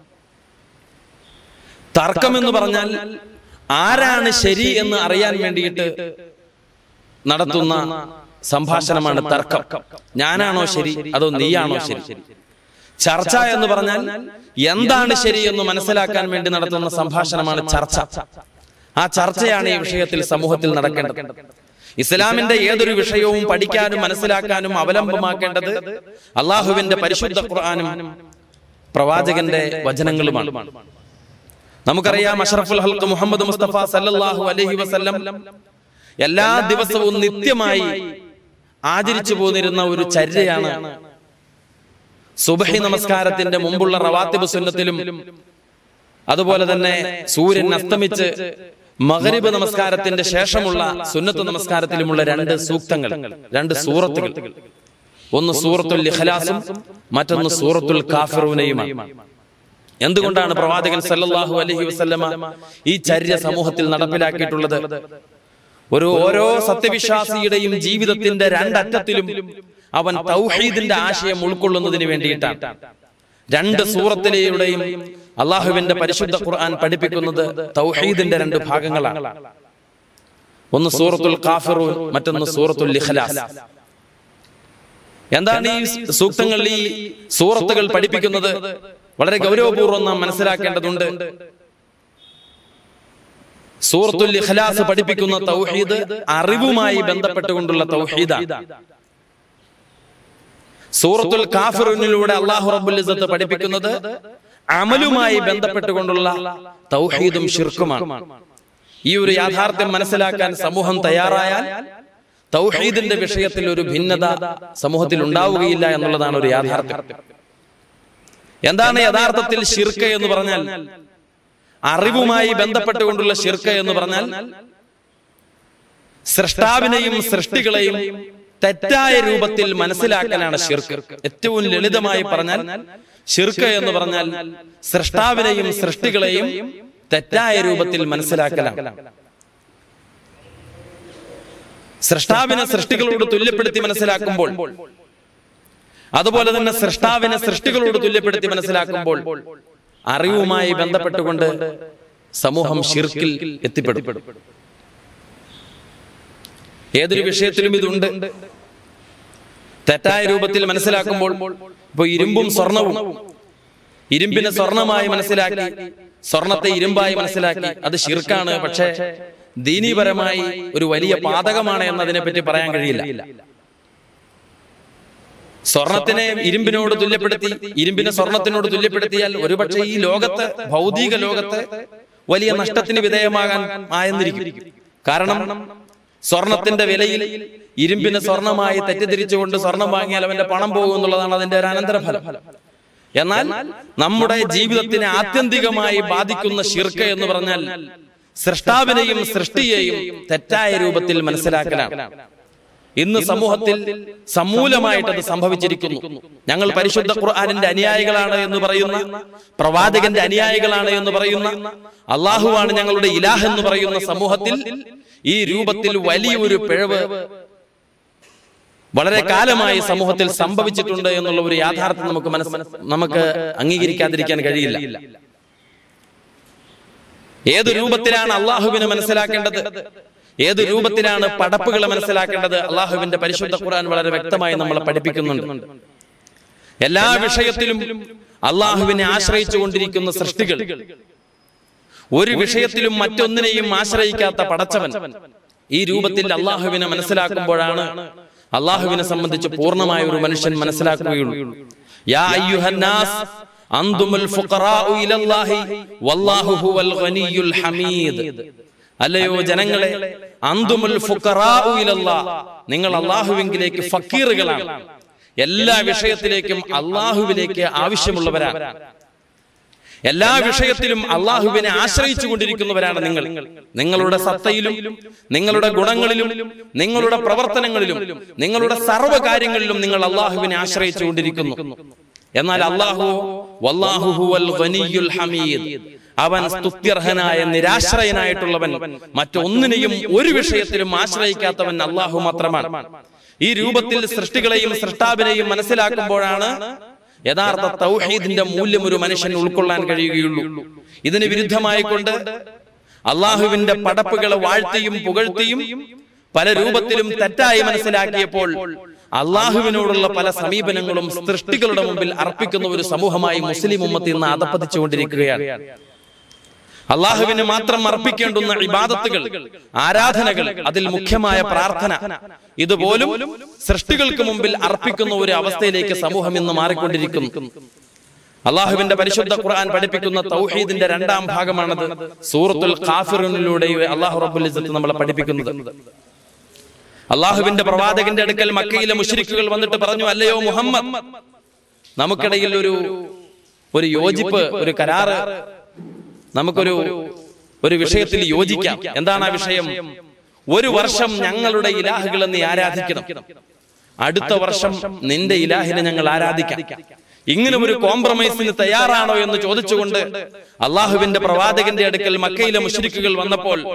തർക്കം എന്ന് പറഞ്ഞാൽ ആരാണ് ശരി എന്ന് അറിയാൻ വേണ്ടിയിട്ട് നടത്തുന്ന സംഭാഷണമാണ് തർക്കം ഞാനാണോ ശരി അതോ നീയാണോ ശരി ചർച്ച എന്ന് പറഞ്ഞാൽ എന്താണ് ശരി എന്ന് മനസ്സിലാക്കാൻ വേണ്ടി നടത്തുന്ന സംഭാഷണമാണ് ചർച്ച ആ ചർച്ചയാണ് ഈ വിഷയത്തിൽ സമൂഹത്തിൽ നടക്കേണ്ടത് ഇസ്ലാമിന്റെ ഏതൊരു വിഷയവും പഠിക്കാനും മനസ്സിലാക്കാനും അവലംബമാക്കേണ്ടത് അള്ളാഹുവിന്റെ പരിശുദ്ധ ഖുർആാനും പ്രവാചകന്റെ വചനങ്ങളുമാണ് നമുക്കറിയാം അഷറഫുൽ ഹൽക്ക് മുഹമ്മദ് മുസ്തഫ സല്ലല്ലാഹു അലൈഹി വസല്ലം എല്ലാ ദിവസവും നിത്യമായി ആചരിച്ചു പോന്നിരുന്ന ഒരു ചര്യയാണ് സുബഹി നമസ്കാരത്തിന്റെ മുമ്പുള്ള റവാത്തിബ് സുന്നത്തിലും അതുപോലെ തന്നെ സൂര്യൻ അസ്തമിച്ച് മകരിബ് നമസ്കാരത്തിന്റെ ശേഷമുള്ള സുന്നത്ത് നമസ്കാരത്തിലുമുള്ള രണ്ട് സൂക്തങ്ങൾ രണ്ട് സൂറത്തുകൾ ഒന്ന് സൂറത്തുൽ ഇഖ്ലാസും മറ്റൊന്ന് സൂറത്തുൽ കാഫിറൂനയുമാണ് എന്തുകൊണ്ടാണ് പ്രവാചകൻ സല്ലല്ലാഹു അലൈഹി വസല്ലമ ഈ ചര്യ സമൂഹത്തിൽ നടപ്പിലാക്കിയിട്ടുള്ളത് ഒരു ഓരോ സത്യവിശ്വാസിയുടെയും ജീവിതത്തിന്റെ രണ്ടറ്റത്തിലും അവൻ തൗഹീദിന്റെ ആശയം ഉൾക്കൊള്ളുന്നതിന് വേണ്ടിയിട്ടാണ് രണ്ട് സൂറത്തിലെയുടെയും അള്ളാഹുവിന്റെ പരിശുദ്ധ ഖുർആൻ പഠിപ്പിക്കുന്നത് തൗഹീദിന്റെ രണ്ട് ഭാഗങ്ങളാണ് ഒന്ന് സൂറത്തുൽ കാഫിറൂൻ മറ്റൊന്ന് സൂറത്തുൽ ഇഖ്ലാസ് എന്താണ് ഈ സൂക്തങ്ങൾ ഈ സൂറത്തുകൾ പഠിപ്പിക്കുന്നത് വളരെ ഗൗരവപൂർവ്വം നാം മനസ്സിലാക്കേണ്ടതുണ്ട് സൂറത്തുൽ ഇഖ്ലാസ് പഠിപ്പിക്കുന്ന തൗഹീദ് അറിവുമായി ബന്ധപ്പെട്ടുകൊണ്ടുള്ള തൗഹീദാണ് സൂറത്തുൽ കാഫിറിനിലൂടെ അള്ളാഹു റബ്ബുൽ ഇസ്സത്ത് പഠിപ്പിക്കുന്നത് അമലുമായി ബന്ധപ്പെട്ടുകൊണ്ടുള്ള തൗഹീദും ഷിർക്കുമാണ് ഈ ഒരു യാഥാർത്ഥ്യം മനസ്സിലാക്കാൻ സമൂഹം തയ്യാറായാൽ തൗഹീദിന്റെ വിഷയത്തിൽ ഒരു ഭിന്നത സമൂഹത്തിൽ ഉണ്ടാവുകയില്ല എന്നുള്ളതാണ് ഒരു യാഥാർത്ഥ്യം എന്താണ് യഥാർത്ഥത്തിൽ ഷിർക്ക് എന്ന് പറഞ്ഞാൽ അറിവുമായി ബന്ധപ്പെട്ടുകൊണ്ടുള്ള ഷിർക്ക് എന്ന് പറഞ്ഞാൽ സൃഷ്ടാവിനെയും സൃഷ്ടികളെയും തെറ്റായ രൂപത്തിൽ മനസ്സിലാക്കലാണ് ഷിർക്ക് ഏറ്റവും ലളിതമായി പറഞ്ഞാൽ ഷിർക്ക് എന്ന് പറഞ്ഞാൽ സൃഷ്ടാവിനെയും സൃഷ്ടികളെയും തെറ്റായ രൂപത്തിൽ മനസ്സിലാക്കലാണ് സൃഷ്ടാവിനെ സൃഷ്ടികളോട് തുല്യപ്പെടുത്തി മനസ്സിലാക്കുമ്പോൾ അതുപോലെ തന്നെ സൃഷ്ടാവിനെ സൃഷ്ടികളോട് തുല്യപ്പെടുത്തി മനസ്സിലാക്കുമ്പോൾ അറിവുമായി ബന്ധപ്പെട്ടുകൊണ്ട് സമൂഹം ഷിർക്കിൽ എത്തിപ്പെടും ഏതൊരു വിഷയത്തിലും ഇതുണ്ട് തെറ്റായ രൂപത്തിൽ മനസ്സിലാക്കുമ്പോൾ ഇപ്പൊ ഇരുമ്പും സ്വർണവും ഇരുമ്പിനെ സ്വർണമായി മനസ്സിലാക്കി സ്വർണത്തെ ഇരുമ്പായി മനസ്സിലാക്കി അത് ഷിർക്കാണ് പക്ഷേ ദീനീപരമായി ഒരു വലിയ പാതകമാണ് എന്നതിനെ പറ്റി പറയാൻ കഴിയില്ല സ്വർണത്തിനെ ഇരുമ്പിനോട് തുല്യപ്പെടുത്തി ഇരുമ്പിനെ സ്വർണത്തിനോട് തുല്യപ്പെടുത്തിയാൽ ഒരുപക്ഷെ ഈ ലോകത്ത് ഭൗതിക ലോകത്ത് വലിയ നഷ്ടത്തിന് വിധേയമാകാൻ ആയെന്നിരിക്കും കാരണം സ്വർണത്തിന്റെ വിലയിൽ ഇരുമ്പിനെ സ്വർണമായി തെറ്റിദ്ധരിച്ചുകൊണ്ട് സ്വർണം വാങ്ങിയാൽ അവന്റെ പണം പോകും എന്നുള്ളതാണ് അതിന്റെ ഒരു അനന്തരഫലം എന്നാൽ നമ്മുടെ ജീവിതത്തിനെ ആത്യന്തികമായി ബാധിക്കുന്ന ഷിർക്ക എന്ന് പറഞ്ഞാൽ സൃഷ്ടാവിനെയും സൃഷ്ടിയെയും തെറ്റായ രൂപത്തിൽ മനസ്സിലാക്കലാണ് ഇന്ന് സമൂഹത്തിൽ സമൂലമായിട്ട് അത് സംഭവിച്ചിരിക്കുന്നു ഞങ്ങൾ പരിശുദ്ധ ഖുർആാനിന്റെ അനുയായികളാണ് എന്ന് പറയുന്ന പ്രവാചകന്റെ അനുയായികളാണ് എന്ന് പറയുന്ന അള്ളാഹുവാണ് ഞങ്ങളുടെ ഇലാഹ് എന്ന് പറയുന്ന സമൂഹത്തിൽ ഈ രൂപത്തിൽ വലിയൊരു പിഴവ് വളരെ കാലമായി സമൂഹത്തിൽ സംഭവിച്ചിട്ടുണ്ട് എന്നുള്ള ഒരു യാഥാർത്ഥ്യം നമുക്ക് മനസ്സ് നമുക്ക് അംഗീകരിക്കാതിരിക്കാൻ കഴിയില്ല ഏത് രൂപത്തിലാണ് അള്ളാഹുവിനെ മനസ്സിലാക്കേണ്ടത് ഏത് രൂപത്തിലാണ് പടപ്പുകളെ മനസ്സിലാക്കേണ്ടത് അള്ളാഹുവിന്റെ പരിശുദ്ധ ഖുർആൻ വളരെ വ്യക്തമായി നമ്മളെ പഠിപ്പിക്കുന്നുണ്ട് എല്ലാ വിഷയത്തിലും അള്ളാഹുവിനെ ആശ്രയിച്ചു കൊണ്ടിരിക്കുന്ന സൃഷ്ടികൾ ഒരു വിഷയത്തിലും മറ്റൊന്നിനെയും ആശ്രയിക്കാത്ത പടച്ചവൻ ഈ രൂപത്തിൽ അള്ളാഹുവിനെ മനസ്സിലാക്കുമ്പോഴാണ് അള്ളാഹുവിനെ സംബന്ധിച്ച് പൂർണ്ണമായ ഒരു മനുഷ്യൻ മനസ്സിലാക്കുകയുള്ളൂ യാ അയ്യുഹന്നാസ് അന്തുമുൽ ഫുഖറാഉ ഇലല്ലാഹി വല്ലാഹു ഹുവൽ ഗനിയുൽ ഹമീദ് അല്ലയോ ജനങ്ങളെ അന്തുമുൽ ഫുഖറാഉ ഇലല്ലാഹ് നിങ്ങൾ അള്ളാഹുവിങ്കിലേക്ക് ഫക്കീറുകളാണ് എല്ലാ വിഷയത്തിലേക്കും അള്ളാഹുവിലേക്ക് ആവശ്യമുള്ളവരാണ് എല്ലാ വിഷയത്തിലും അള്ളാഹുവിനെ ആശ്രയിച്ചു കൊണ്ടിരിക്കുന്നവരാണ് നിങ്ങൾ നിങ്ങളുടെ സത്തയിലും നിങ്ങളുടെ ഗുണങ്ങളിലും നിങ്ങളുടെ പ്രവർത്തനങ്ങളിലും നിങ്ങളുടെ സർവ്വ കാര്യങ്ങളിലും നിങ്ങൾ അള്ളാഹുവിനെ ആശ്രയിച്ചു കൊണ്ടിരിക്കുന്നു എന്നാൽ അള്ളാഹു വല്ലാഹു ഹുവൽ ഗനിയുൽ ഹമീദ് അവൻ സ്തുത്യർഹനായ നിരാശ്രയനായിട്ടുള്ളവൻ മറ്റൊന്നിനെയും ഒരു വിഷയത്തിലും ആശ്രയിക്കാത്തവൻ അള്ളാഹു മാത്രമാണ് ഈ രൂപത്തിൽ സൃഷ്ടികളെയും സൃഷ്ടാവിനെയും മനസ്സിലാക്കുമ്പോഴാണ് യഥാർത്ഥ തൗഹീദിന്റെ മൂല്യം ഒരു മനുഷ്യൻ ഉൾക്കൊള്ളാൻ കഴിയുകയുള്ളൂ ഇതിന് വിരുദ്ധമായിക്കൊണ്ട് അള്ളാഹുവിന്റെ പടപ്പുകളെ വാഴ്ത്തിയും പുകഴ്ത്തിയും പല രൂപത്തിലും തെറ്റായി മനസ്സിലാക്കിയപ്പോൾ അള്ളാഹുവിനോടുള്ള പല സമീപനങ്ങളും സൃഷ്ടികളുടെ മുമ്പിൽ അർപ്പിക്കുന്ന ഒരു സമൂഹമായി മുസ്ലിം ഉമ്മത്ത് ഇന്ന് അതപ്പതിച്ചുകൊണ്ടിരിക്കുകയാണ് അള്ളാഹുവിന് മാത്രം അർപ്പിക്കേണ്ടുന്ന ഇബാദത്തുകൾ ആരാധനകൾ അതിൽ മുഖ്യമായ പ്രാർത്ഥന ഇതുപോലും സൃഷ്ടികൾക്ക് മുമ്പിൽ അർപ്പിക്കുന്ന ഒരു അവസ്ഥയിലേക്ക് സമൂഹം ഇന്ന് മാറിക്കൊണ്ടിരിക്കുന്നു അള്ളാഹുവിന്റെ പരിശുദ്ധ ഖുർആൻ പഠിപ്പിക്കുന്ന തൗഹീദിന്റെ രണ്ടാം ഭാഗമാണത് സൂറത്തുൽ ഖാഫിറിനിലൂടെ അള്ളാഹു റബ്ബുൽ ഇസ്സത്ത് നമ്മളെ പഠിപ്പിക്കുന്നത് അള്ളാഹുവിന്റെ പ്രവാചകന്റെ അടുക്കൽ മക്കയിലെ മുഷരിക്കുകൾ വന്നിട്ട് പറഞ്ഞു അല്ലയോ മുഹമ്മദ് നമുക്കിടയിൽ ഒരു ഒരു യോജിപ്പ് ഒരു കരാറ് നമുക്കൊരു ഒരു വിഷയത്തിൽ യോജിക്കാം എന്താണ് ആ വിഷയം ഒരു വർഷം ഞങ്ങളുടെ ഇലാഹുകളെ നീ ആരാധിക്കണം അടുത്ത വർഷം നിന്റെ ഇലാഹിനെ ഞങ്ങൾ ആരാധിക്കാം ഇങ്ങനെ ഒരു കോംപ്രമൈസിന് തയ്യാറാണോ എന്ന് ചോദിച്ചുകൊണ്ട് അള്ളാഹുവിന്റെ പ്രവാചകന്റെ അടുക്കൽ മക്കയിലെ മുഷരിക്കുകൾ വന്നപ്പോൾ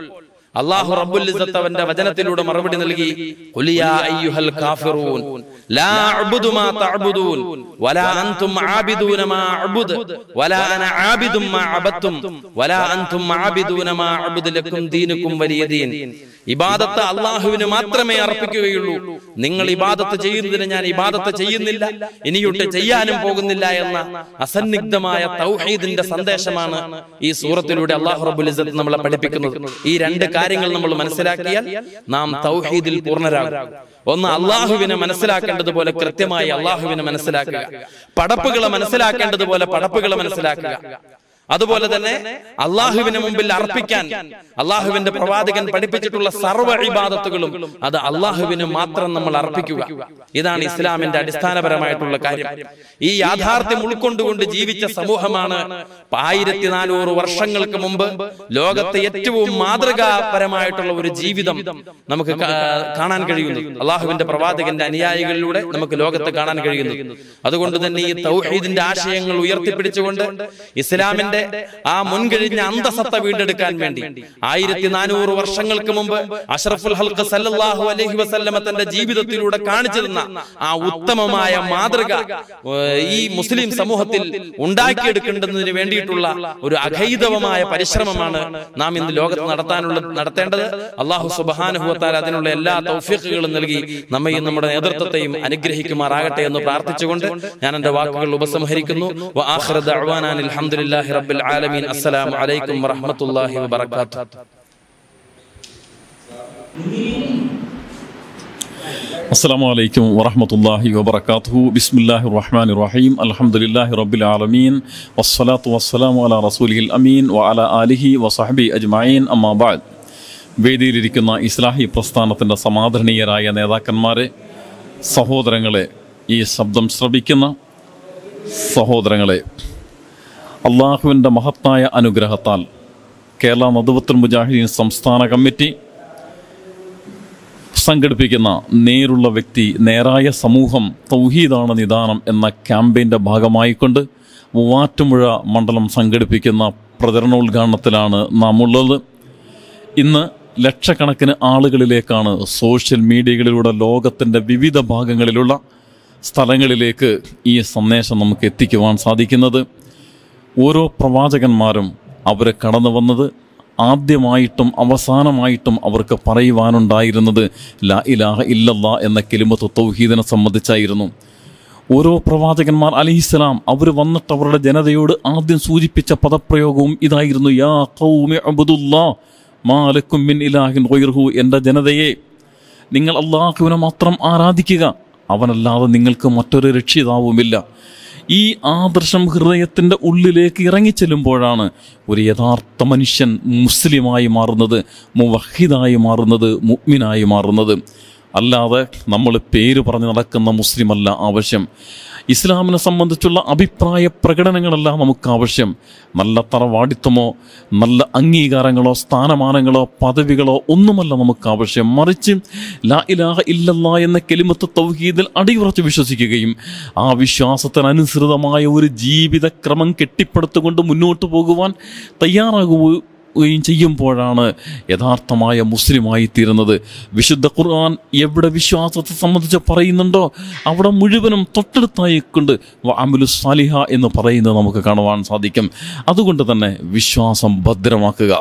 അള്ളാഹു റബ്ബുൽ ഇസ്സത്ത് അവന്റെ വചനത്തിലൂടെ മറുപടി നൽകി ഖുൽ യാ അയ്യുഹൽ കാഫിറൂൻ ലാ അഅ്ബുദു മാ തഅ്ബുദൂൻ വലാ അൻതും ആബിദൂന മാ അഅ്ബുദ് വലാ അന ആബിദും മാ അബത്തും വലാ അൻതും ആബിദൂന മാ അഅ്ബുദു ലക്കും ദീനുക്കും വലിയ ദീൻ ഇബാദത്ത് അള്ളാഹുവിന് മാത്രമേ അർപ്പിക്കുകയുള്ളൂ നിങ്ങൾ ഇബാദത്ത് ചെയ്യുന്നതിന് ഞാൻ ഇബാദത്ത് ചെയ്യുന്നില്ല ഇനിയൊട്ട് ചെയ്യാനും പോകുന്നില്ല എന്ന അസന്നിഗ്ധമായ തൗഹീദിന്റെ സന്ദേശമാണ് ഈ സൂറത്തിലൂടെ അള്ളാഹു റബ്ബുൽ ഇസ്സത്ത് നമ്മളെ പഠിപ്പിക്കുന്നത് ഈ രണ്ട് കാര്യങ്ങൾ നമ്മൾ മനസ്സിലാക്കിയാൽ നാം തൗഹീദിൽ പൂർണ്ണരാകും ഒന്ന് അള്ളാഹുവിനെ മനസ്സിലാക്കേണ്ടതുപോലെ കൃത്യമായി അള്ളാഹുവിനെ മനസ്സിലാക്കുക പടപ്പുകളെ മനസ്സിലാക്കേണ്ടതുപോലെ പടപ്പുകളെ മനസ്സിലാക്കുക അതുപോലെ തന്നെ അള്ളാഹുവിന് മുമ്പിൽ അർപ്പിക്കാൻ അള്ളാഹുവിന്റെ പ്രവാചകൻ പഠിപ്പിച്ചിട്ടുള്ള സർവ്വ ഇബാദത്തുകളും അത് അള്ളാഹുവിന് മാത്രം നമ്മൾ അർപ്പിക്കുക ഇതാണ് ഇസ്ലാമിന്റെ അടിസ്ഥാനപരമായിട്ടുള്ള കാര്യം ഈ യാഥാർത്ഥ്യം ഉൾക്കൊണ്ടുകൊണ്ട് ജീവിച്ച സമൂഹമാണ് ആയിരത്തി നാനൂറ് വർഷങ്ങൾക്ക് മുമ്പ് ലോകത്തെ ഏറ്റവും മാതൃകാപരമായിട്ടുള്ള ഒരു ജീവിതം നമുക്ക് കാ- കാണാൻ കഴിയുന്നു അള്ളാഹുവിന്റെ പ്രവാചകന്റെ അനുയായികളിലൂടെ നമുക്ക് ലോകത്ത് കാണാൻ കഴിയുന്നു അതുകൊണ്ട് തന്നെ ഈ തൗഹീദിന്റെ ആശയങ്ങൾ ഉയർത്തിപ്പിടിച്ചുകൊണ്ട് ഇസ്ലാമിന്റെ ആ മുൻകഴിഞ്ഞ അന്തസത്ത വീണ്ടെടുക്കാൻ വേണ്ടി ആയിരത്തി നാനൂറ് വർഷങ്ങൾക്ക് മുമ്പ് അഷ്റഫുൽ ഹൽക്ക് സല്ലല്ലാഹു അലൈഹി വസല്ലമ തന്റെ ജീവിതത്തിലൂടെ കാണിച്ചു തന്ന ആ ഉത്തമമായ മാതൃക ഏഹ്, ഈ മുസ്ലിം സമൂഹത്തിൽ ഉണ്ടാക്കിയെടുക്കേണ്ടതിന് വേണ്ടിയിട്ടുള്ള ഒരു അഖൈതവമായ പരിശ്രമമാണ് നാം ഇന്ന് ലോകത്ത് നടത്താനുള്ള നടത്തേണ്ടത് അള്ളാഹു സുബാനുഭവത്താൽ അതിനുള്ള എല്ലാ തൗഫീഖുകളും നൽകി നമ്മയും നമ്മുടെ നേതൃത്വത്തെയും അനുഗ്രഹിക്കുമാറാകട്ടെ എന്ന് പ്രാർത്ഥിച്ചുകൊണ്ട് ഞാൻ എന്റെ വാക്കുകൾ ഉപസംഹരിക്കുന്നു വ ആഖിറ ദഅ്വാനാ അൽഹംദുലില്ലാഹി റബ്ബിൽ ആലമീൻ അസ്സലാമു അലൈക്കും വറഹ്മത്തുള്ളാഹി വബറകാതുഹു السلام عليكم ورحمة الله وبركاته بسم الله الرحمن الرحيم الحمد لله رب العالمين والصلاة والسلام على رسوله الأمين وعلى آله وصحبه أجمعين أما بعد വേദിയിലിരിക്കുന്ന ഇസ്ലാഹി പ്രസ്ഥാനത്തിൻ്റെ സമാദരണീയരായ നേതാക്കന്മാരെ സഹോദരങ്ങളെ ഈ ശബ്ദം ശ്രവിക്കുന്ന സഹോദരങ്ങളെ അള്ളാഹുവിൻ്റെ മഹത്തായ അനുഗ്രഹത്താൽ കേരള നദുവത്തുൽ മുജാഹിദീൻ സംസ്ഥാന കമ്മിറ്റി സംഘടിപ്പിക്കുന്ന നേരുള്ള വ്യക്തി നേരായ സമൂഹം തൗഹീദാണ് നിദാനം എന്ന ക്യാമ്പയിൻ്റെ ഭാഗമായിക്കൊണ്ട് മൂവാറ്റുപുഴ മണ്ഡലം സംഘടിപ്പിക്കുന്ന പ്രചരണോദ്ഘാടനത്തിലാണ് നാം ഉള്ളത് ഇന്ന് ലക്ഷക്കണക്കിന് ആളുകളിലേക്കാണ് സോഷ്യൽ മീഡിയകളിലൂടെ ലോകത്തിൻ്റെ വിവിധ ഭാഗങ്ങളിലുള്ള സ്ഥലങ്ങളിലേക്ക് ഈ സന്ദേശം നമുക്ക് എത്തിക്കുവാൻ സാധിക്കുന്നത് ഓരോ പ്രവാചകന്മാരും അവർ കടന്നു വന്നത് ആദ്യമായിട്ടും അവസാനമായിട്ടും അവർക്ക് പറയുവാനുണ്ടായിരുന്നത് ലാ ഇലാഹ ഇല്ലല്ലാ എന്ന കെലിമത്ത് തൗഹീദിനെ സംബന്ധിച്ചായിരുന്നു ഓരോ പ്രവാചകന്മാർ അലിഹിസ്സലാം അവർ വന്നിട്ട് അവരുടെ ജനതയോട് ആദ്യം സൂചിപ്പിച്ച പദപ്രയോഗവും ഇതായിരുന്നു യാ ഖൗമി അബ്ദുല്ലാ മാലക്കും മിൻ ഇലാഹിൻ ഗൈറുഹു എൻ്റെ ജനതയെ നിങ്ങൾ അള്ളാഹുവിനെ മാത്രം ആരാധിക്കുക അവനല്ലാതെ നിങ്ങൾക്ക് മറ്റൊരു രക്ഷിതാവുമില്ല ഈ ആദർശം ഹൃദയത്തിൻ്റെ ഉള്ളിലേക്ക് ഇറങ്ങിച്ചെല്ലുമ്പോഴാണ് ഒരു യഥാർത്ഥ മനുഷ്യൻ മുസ്ലിമായി മാറുന്നത് മുവഹിദായി മാറുന്നത് മുഗ്മിനായി മാറുന്നത് അല്ലാതെ നമ്മൾ പേര് പറഞ്ഞ് നടക്കുന്ന മുസ്ലിമല്ല ആവശ്യം ഇസ്ലാമിനെ സംബന്ധിച്ചുള്ള അഭിപ്രായ പ്രകടനങ്ങളല്ല നമുക്ക് ആവശ്യം നല്ല തറവാടിത്തമോ നല്ല അംഗീകാരങ്ങളോ സ്ഥാനമാനങ്ങളോ പദവികളോ ഒന്നുമല്ല നമുക്ക് ആവശ്യം മറിച്ച് ലാ ഇലാഹ ഇല്ലല്ലാ എന്ന കെലിമത്ത് തൗഹീദിൽ അടിയുറച്ച് വിശ്വസിക്കുകയും ആ വിശ്വാസത്തിനനുസൃതമായ ഒരു ജീവിതക്രമം കെട്ടിപ്പടുത്തുകൊണ്ട് മുന്നോട്ട് പോകുവാൻ തയ്യാറാകുകയും യും ചെയ്യുമ്പോഴാണ് യഥാർത്ഥമായ മുസ്ലിമായി തീരുന്നത് വിശുദ്ധ ഖുർആൻ എവിടെ വിശ്വാസത്തെ സംബന്ധിച്ച് പറയുന്നുണ്ടോ അവിടെ മുഴുവനും തൊട്ടടുത്തായി കൊണ്ട് അമുലു സാലിഹ എന്ന് പറയുന്നത് നമുക്ക് കാണുവാൻ സാധിക്കും അതുകൊണ്ട് തന്നെ വിശ്വാസം ഭദ്രമാക്കുക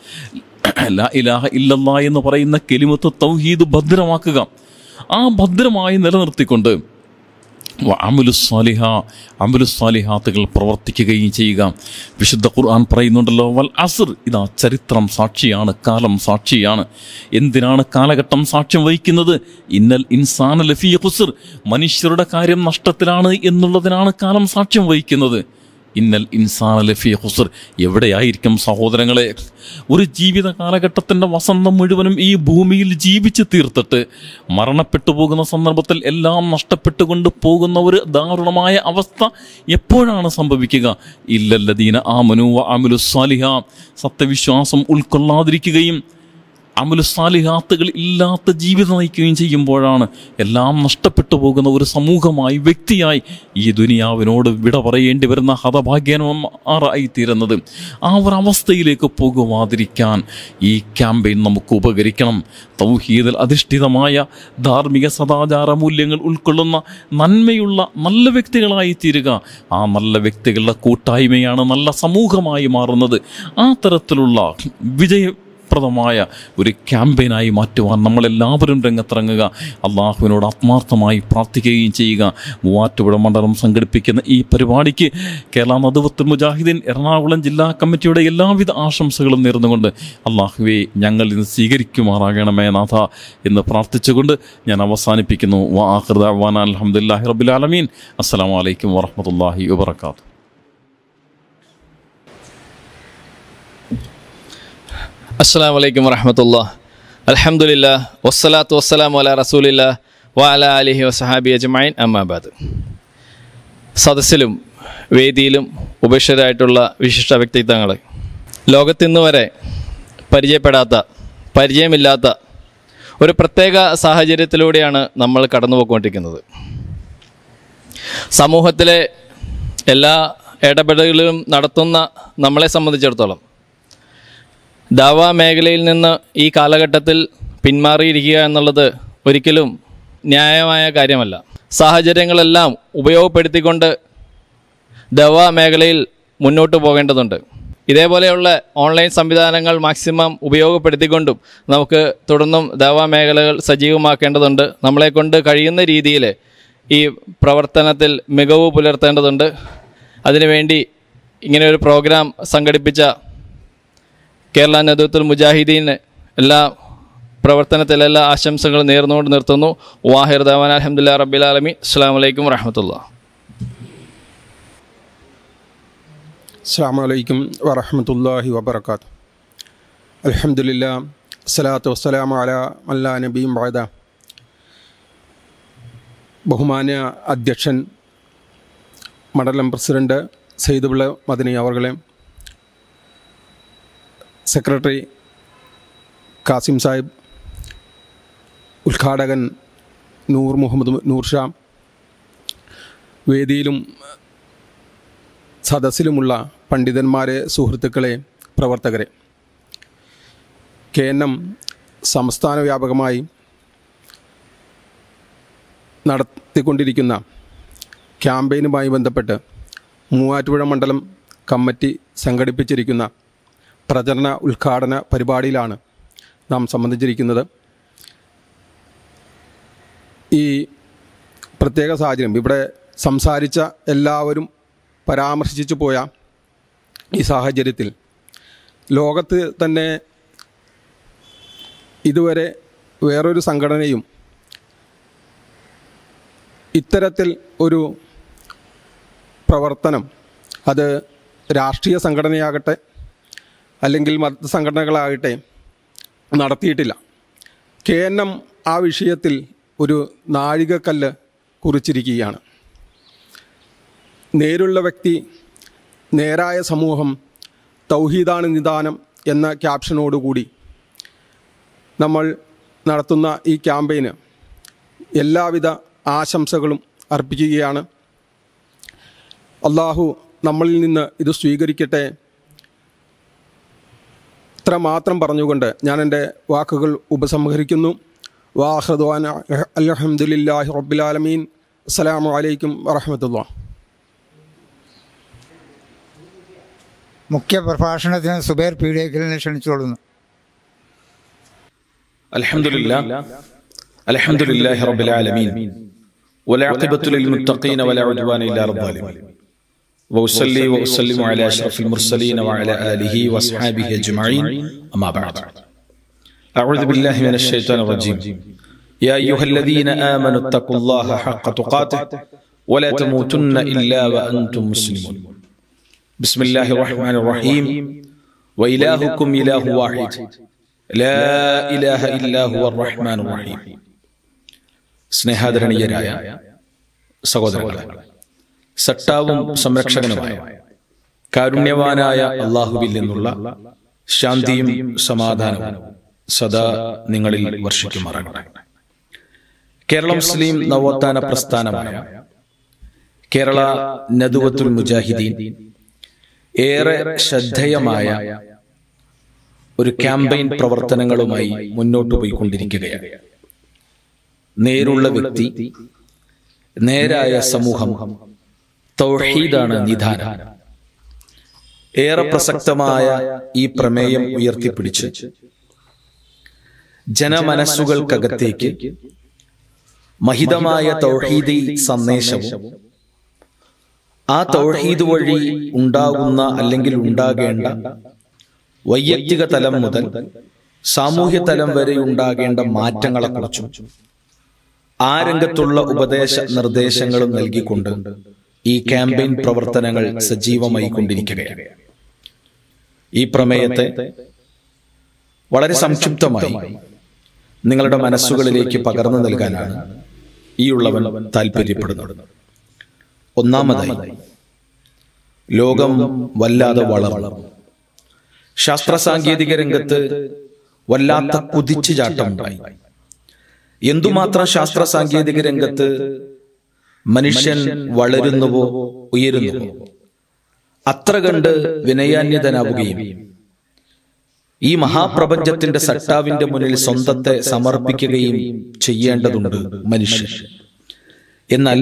ലാ ഇലാഹ ഇല്ലല്ലാ എന്ന് പറയുന്ന കെലിമത്ത് തൗഹീദ് ഭദ്രമാക്കുക ആ ഭദ്രമായി നിലനിർത്തിക്കൊണ്ട് അമുലുസ്വാലിഹ അമുലുസ്വാലിഹാത്തുകൾ പ്രവർത്തിക്കുകയും ചെയ്യുക വിശുദ്ധ ഖുർആൻ പറയുന്നുണ്ടല്ലോ വൽ അസുർ ഇതാ ചരിത്രം സാക്ഷിയാണ് കാലം സാക്ഷിയാണ് എന്തിനാണ് കാലഘട്ടം സാക്ഷ്യം വഹിക്കുന്നത് ഇന്നൽ ഇൻസാന ലഫി ഖുസുർ മനുഷ്യരുടെ കാര്യം നഷ്ടത്തിലാണ് എന്നുള്ളതിനാണ് കാലം സാക്ഷ്യം വഹിക്കുന്നത് ഇന്നൽ ഇൻസാന ലഫി ഹുസർ എവിടെയായിരിക്കും സഹോദരങ്ങളെ ഒരു ജീവിത കാലഘട്ടത്തിൻ്റെ വസന്തം മുഴുവനും ഈ ഭൂമിയിൽ ജീവിച്ച് തീർത്തിട്ട് മരണപ്പെട്ടു പോകുന്ന സന്ദർഭത്തിൽ എല്ലാം നഷ്ടപ്പെട്ടുകൊണ്ട് പോകുന്ന ഒരു ദാരുണമായ അവസ്ഥ എപ്പോഴാണ് സംഭവിക്കുക ഇല്ലല്ലദീന ആ മനുവ അമുലു സാലിഹ സത്യവിശ്വാസം ഉൾക്കൊള്ളാതിരിക്കുകയും അമലുസാലിഹാത്തുകൾ ഇല്ലാത്ത ജീവിതം നയിക്കുകയും ചെയ്യുമ്പോഴാണ് എല്ലാം നഷ്ടപ്പെട്ടു പോകുന്ന ഒരു സമൂഹമായി വ്യക്തിയായി ഈ ദുനിയാവിനോട് വിട പറയേണ്ടി വരുന്ന ഹതഭാഗ്യന്മാരായി തീരുന്നത് ആ ഒരു അവസ്ഥയിലേക്ക് പോകുവാതിരിക്കാൻ ഈ ക്യാമ്പയിൻ നമുക്ക് ഉപകരിക്കണം തൗഹീദിൽ അധിഷ്ഠിതമായ ധാർമ്മിക സദാചാര മൂല്യങ്ങൾ ഉൾക്കൊള്ളുന്ന നന്മയുള്ള നല്ല വ്യക്തികളായി തീരുക ആ നല്ല വ്യക്തികളുടെ കൂട്ടായ്മയാണ് നല്ല സമൂഹമായി മാറുന്നത് ആ തരത്തിലുള്ള വിജയപ്രദമായ ഒരു ക്യാമ്പയിനായി മാറ്റുവാൻ നമ്മളെല്ലാവരും രംഗത്തിറങ്ങുക അള്ളാഹുവിനോട് ആത്മാർത്ഥമായി പ്രാർത്ഥിക്കുകയും ചെയ്യുക മൂവാറ്റുപുഴ മണ്ഡലം സംഘടിപ്പിക്കുന്ന ഈ പരിപാടിക്ക് കേരള നദുവത്തുൽ മുജാഹിദീൻ എറണാകുളം ജില്ലാ കമ്മിറ്റിയുടെ എല്ലാവിധ ആശംസകളും നേർന്നുകൊണ്ട് അള്ളാഹുവെ ഞങ്ങൾ ഇന്ന് സ്വീകരിക്കുമാറാകണമേ നാഥ എന്ന് പ്രാർത്ഥിച്ചുകൊണ്ട് ഞാൻ അവസാനിപ്പിക്കുന്നു വാഹൃദാൻ അലഹമുല്ലാഹി റബുലാലമീൻ അസ്സാം വലൈക്കും വാഹമത്തല്ലാഹി വാത്തു അസ്സാം വലൈക്കും വറഹമത്തുള്ള അലഹമുല്ല വസ്സലാത്തു വസ്സലാം വല റസൂലില്ല വാല അലിഹി വസഹാബി അജ്മൈൻ അമ്മാബാദ് സദസ്സിലും വേദിയിലും ഉപേക്ഷരായിട്ടുള്ള വിശിഷ്ട വ്യക്തിത്വങ്ങൾ ലോകത്തിന്ന് വരെ പരിചയപ്പെടാത്ത പരിചയമില്ലാത്ത ഒരു പ്രത്യേക സാഹചര്യത്തിലൂടെയാണ് നമ്മൾ കടന്നുപോയിക്കൊണ്ടിരിക്കുന്നത് സമൂഹത്തിലെ എല്ലാ ഇടപെടലുകളും നടത്തുന്ന നമ്മളെ സംബന്ധിച്ചിടത്തോളം ദാവാ മേഖലയിൽ നിന്ന് ഈ കാലഘട്ടത്തിൽ പിന്മാറിയിരിക്കുക എന്നുള്ളത് ഒരിക്കലും ന്യായമായ കാര്യമല്ല സാഹചര്യങ്ങളെല്ലാം ഉപയോഗപ്പെടുത്തിക്കൊണ്ട് ദവാ മേഖലയിൽ മുന്നോട്ട് പോകേണ്ടതുണ്ട് ഇതേപോലെയുള്ള ഓൺലൈൻ സംവിധാനങ്ങൾ മാക്സിമം ഉപയോഗപ്പെടുത്തിക്കൊണ്ടും നമുക്ക് തുടർന്നും ദവാ മേഖലകൾ സജീവമാക്കേണ്ടതുണ്ട് നമ്മളെ കൊണ്ട് കഴിയുന്ന രീതിയിൽ ഈ പ്രവർത്തനത്തിൽ മികവ് പുലർത്തേണ്ടതുണ്ട് അതിനുവേണ്ടി ഇങ്ങനെ ഒരു പ്രോഗ്രാം സംഘടിപ്പിച്ച കേരള നേതൃത്വത്തിൽ മുജാഹിദീന് എല്ലാ പ്രവർത്തനത്തിൽ എല്ലാ ആശംസകളും നേർന്നുകൊണ്ട് നിർത്തുന്നു വാഹിർ ദവാൻ അലഹമുല്ലാ റബ്ബിൽ ആലമി അസ്സാം വലൈക്കും വറഹമത്തുള്ള അസ്സാം വലൈക്കും വറഹമത്തല്ലാഹി വബർക്കാത്തു അലഹമുല്ല അസ്സലാത്തു വസ്സലാം അല അല്ലാ നബീം വാദ ബഹുമാന്യ അധ്യക്ഷൻ മണ്ഡലം പ്രസിഡന്റ് സെയ്തുപിള്ള മദനി അവർകളെ സെക്രട്ടറി കാസിം സാഹിബ് ഉദ്ഘാടകൻ നൂർ മുഹമ്മദ് നൂർ ഷാ വേദിയിലും സദസ്സിലുമുള്ള പണ്ഡിതന്മാരെ സുഹൃത്തുക്കളെ പ്രവർത്തകരെ കെ എൻ എം സംസ്ഥാന വ്യാപകമായി നടത്തിക്കൊണ്ടിരിക്കുന്ന ക്യാമ്പയിനുമായി ബന്ധപ്പെട്ട് മൂവാറ്റുപുഴ മണ്ഡലം കമ്മിറ്റി സംഘടിപ്പിച്ചിരിക്കുന്ന പ്രചരണ ഉദ്ഘാടന പരിപാടിയിലാണ് നാം സംബന്ധിച്ചിരിക്കുന്നത് ഈ പ്രത്യേക സാഹചര്യം ഇവിടെ സംസാരിച്ച എല്ലാവരും പരാമർശിച്ചു പോയ ഈ സാഹചര്യത്തിൽ ലോകത്ത് തന്നെ ഇതുവരെ വേറൊരു സംഘടനയും ഇത്തരത്തിൽ ഒരു പ്രവർത്തനം അത് രാഷ്ട്രീയ സംഘടനയാകട്ടെ അല്ലെങ്കിൽ മത സംഘടനകളാകട്ടെ നടത്തിയിട്ടില്ല കെ എൻ എം ആ വിഷയത്തിൽ ഒരു നാഴികക്കല്ല് കുറിച്ചിരിക്കുകയാണ് നേരുള്ള വ്യക്തി നേരായ സമൂഹം തൗഹീദാണ് നിദാനം എന്ന ക്യാപ്ഷനോടുകൂടി നമ്മൾ നടത്തുന്ന ഈ ക്യാമ്പയിന് എല്ലാവിധ ആശംസകളും അർപ്പിക്കുകയാണ് അള്ളാഹു നമ്മളിൽ നിന്ന് ഇത് സ്വീകരിക്കട്ടെ ഇത്ര മാത്രം പറഞ്ഞുകൊണ്ട് ഞാൻ എൻ്റെ വാക്കുകൾ ഉപസംഹരിക്കുന്നു വാഹൃദ്വാൻ അലഹമുല്ലാഹി റബ്ബിലാലമീൻ അസ്സലാമു അലൈക്കും വറഹമത്തുള്ള മുഖ്യ പ്രഭാഷണത്തിന് സുബൈർ പീഡിയക്കലിനെ ക്ഷണിച്ചുകൊള്ളുന്നു الحمد لله الحمد لله رب العالمين والعاقبة للمتقين ولا عدوان إلا على الظالمين وأصلي وأسلم على أشرف المرسلين وعلى آله وأصحابه أجمعين أما بعد أعوذ بالله من الشيطان الرجيم يا أيها الذين آمنوا اتقوا الله حق تقاته ولا تموتن إلا وأنتم مسلمون بسم الله الرحمن الرحيم وإلهكم إله واحد لا إله إلا هو الرحمن الرحيم സ്നേഹാദരണീയരായ സഹോദരങ്ങളെ സട്ടാവും സംരക്ഷകനുമായ കാരുണ്യവാനായ അള്ളാഹുവിൽ നിന്നുള്ള ശാന്തിയും സമാധാനവും സദാ നിങ്ങളിൽ വർഷിക്കുമാറാകട്ടെ കേരള മുസ്ലിം നവോത്ഥാന പ്രസ്ഥാനമായ കേരള നദുവത്തുൽ മുജാഹിദീൻ ഏറെ ശ്രദ്ധേയമായ ഒരു ക്യാമ്പയിൻ പ്രവർത്തനങ്ങളുമായി മുന്നോട്ട് പോയിക്കൊണ്ടിരിക്കുകയാണ് നേരുള്ള വ്യക്തി നേരായ സമൂഹം തൗഹീദാണ് നിധാനം ഏറെ പ്രസക്തമായ ഈ പ്രമേയം ഉയർത്തിപ്പിടിച്ച് ജനമനസ്സുകൾക്കകത്തേക്ക് മഹിതമായ തൗഹീദി സന്ദേശവും ആ തൗഹീദ് വഴി ഉണ്ടാകുന്ന അല്ലെങ്കിൽ ഉണ്ടാകേണ്ട വൈയക്തിക തലം മുതൽ സാമൂഹ്യ തലം വരെ ഉണ്ടാകേണ്ട മാറ്റങ്ങളെക്കുറിച്ചും ആ രംഗത്തുള്ള ഉപദേശ നിർദ്ദേശങ്ങളും നൽകിക്കൊണ്ട് ഈ ക്യാമ്പയിൻ പ്രവർത്തനങ്ങൾ സജീവമായി കൊണ്ടിരിക്കുകയാണ് ഈ പ്രമേയത്തെ വളരെ സംക്ഷിപ്തമായി നിങ്ങളുടെ മനസ്സുകളിലേക്ക് പകർന്നു നൽകാനാണ് ഈ ഉള്ളവൻ താല്പര്യപ്പെടുന്നത് ഒന്നാമതായി ലോകം വല്ലാതെ വളർന്നു ശാസ്ത്ര സാങ്കേതിക രംഗത്ത് വല്ലാത്ത കുതിച്ചു ചാട്ടമുണ്ടായി എന്തുമാത്രം ശാസ്ത്ര സാങ്കേതിക രംഗത്ത് മനുഷ്യൻ വളരുന്നുവോ ഉയരുന്നുവോ അത്ര കണ്ട് വിനയാന്യതനാവുകയും ഈ മഹാപ്രപഞ്ചത്തിന്റെ സട്ടാവിന്റെ മുന്നിൽ സ്വന്തത്തെ സമർപ്പിക്കുകയും ചെയ്യേണ്ടതുണ്ട് മനുഷ്യൻ എന്നാൽ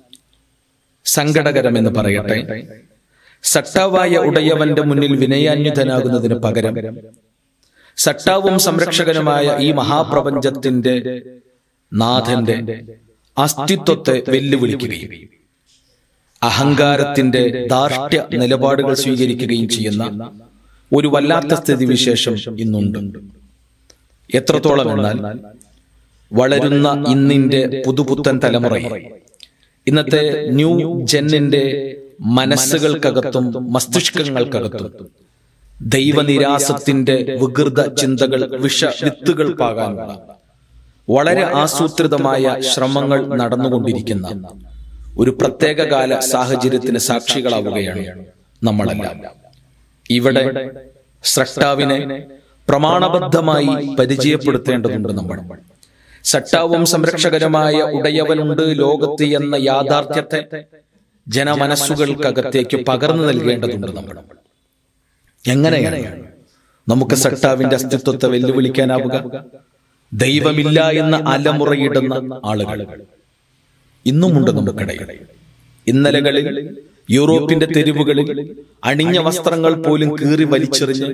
സങ്കടകരമെന്ന് പറയട്ടെ സട്ടാവായ ഉടയവന്റെ മുന്നിൽ വിനയാന്യുതനാകുന്നതിന് പകരം സട്ടാവും സംരക്ഷകനുമായ ഈ മഹാപ്രപഞ്ചത്തിന്റെ നാഥന്റെ അസ്തിത്വത്തെ വെല്ലുവിളിക്കുകയും അഹങ്കാരത്തിന്റെ ധാർഷ്ട്യ നിലപാടുകൾ സ്വീകരിക്കുകയും ചെയ്യുന്ന ഒരു വല്ലാത്ത സ്ഥിതിവിശേഷം ഇന്നുണ്ട് എത്രത്തോളം എന്നാൽ വളരുന്ന ഇന്നിന്റെ പുതുപുത്തൻ തലമുറയെ ഇന്നത്തെ ന്യൂ ജെന്നിന്റെ മനസ്സുകൾക്കകത്തും മസ്തിഷ്കങ്ങൾക്കകത്തും ദൈവനിരാസത്തിന്റെ വികൃത ചിന്തകൾ വിഷ വിത്തുകൾ പാകാനുള്ള വളരെ ആസൂത്രിതമായ ശ്രമങ്ങൾ നടന്നുകൊണ്ടിരിക്കുന്ന ഒരു പ്രത്യേക കാല സാഹചര്യത്തിന് സാക്ഷികളാവുകയാണ് നമ്മളെല്ലാം ഇവിടെ സ്രഷ്ടാവിനെ പ്രമാണബദ്ധമായി പരിചയപ്പെടുത്തേണ്ടതുണ്ട് നമ്മൾ സട്ടാവും സംരക്ഷകരമായ ഉടയവനുണ്ട് ലോകത്ത് എന്ന യാഥാർത്ഥ്യത്തെ ജനമനസ്സുകൾക്കകത്തേക്ക് പകർന്നു നൽകേണ്ടതുണ്ട് നമ്മൾ എങ്ങനെയാണ് നമുക്ക് സട്ടാവിന്റെ അസ്തിത്വത്തെ വെല്ലുവിളിക്കാനാവുക ദൈവമില്ല എന്ന അലമുറയിടുന്ന ആളുകൾ ഇന്നുമുണ്ട് നമുക്കിടയിൽ ഇന്നലകളിൽ യൂറോപ്പിന്റെ തെരുവുകളിൽ അണിഞ്ഞ വസ്ത്രങ്ങൾ പോലും കീറി വലിച്ചെറിഞ്ഞ്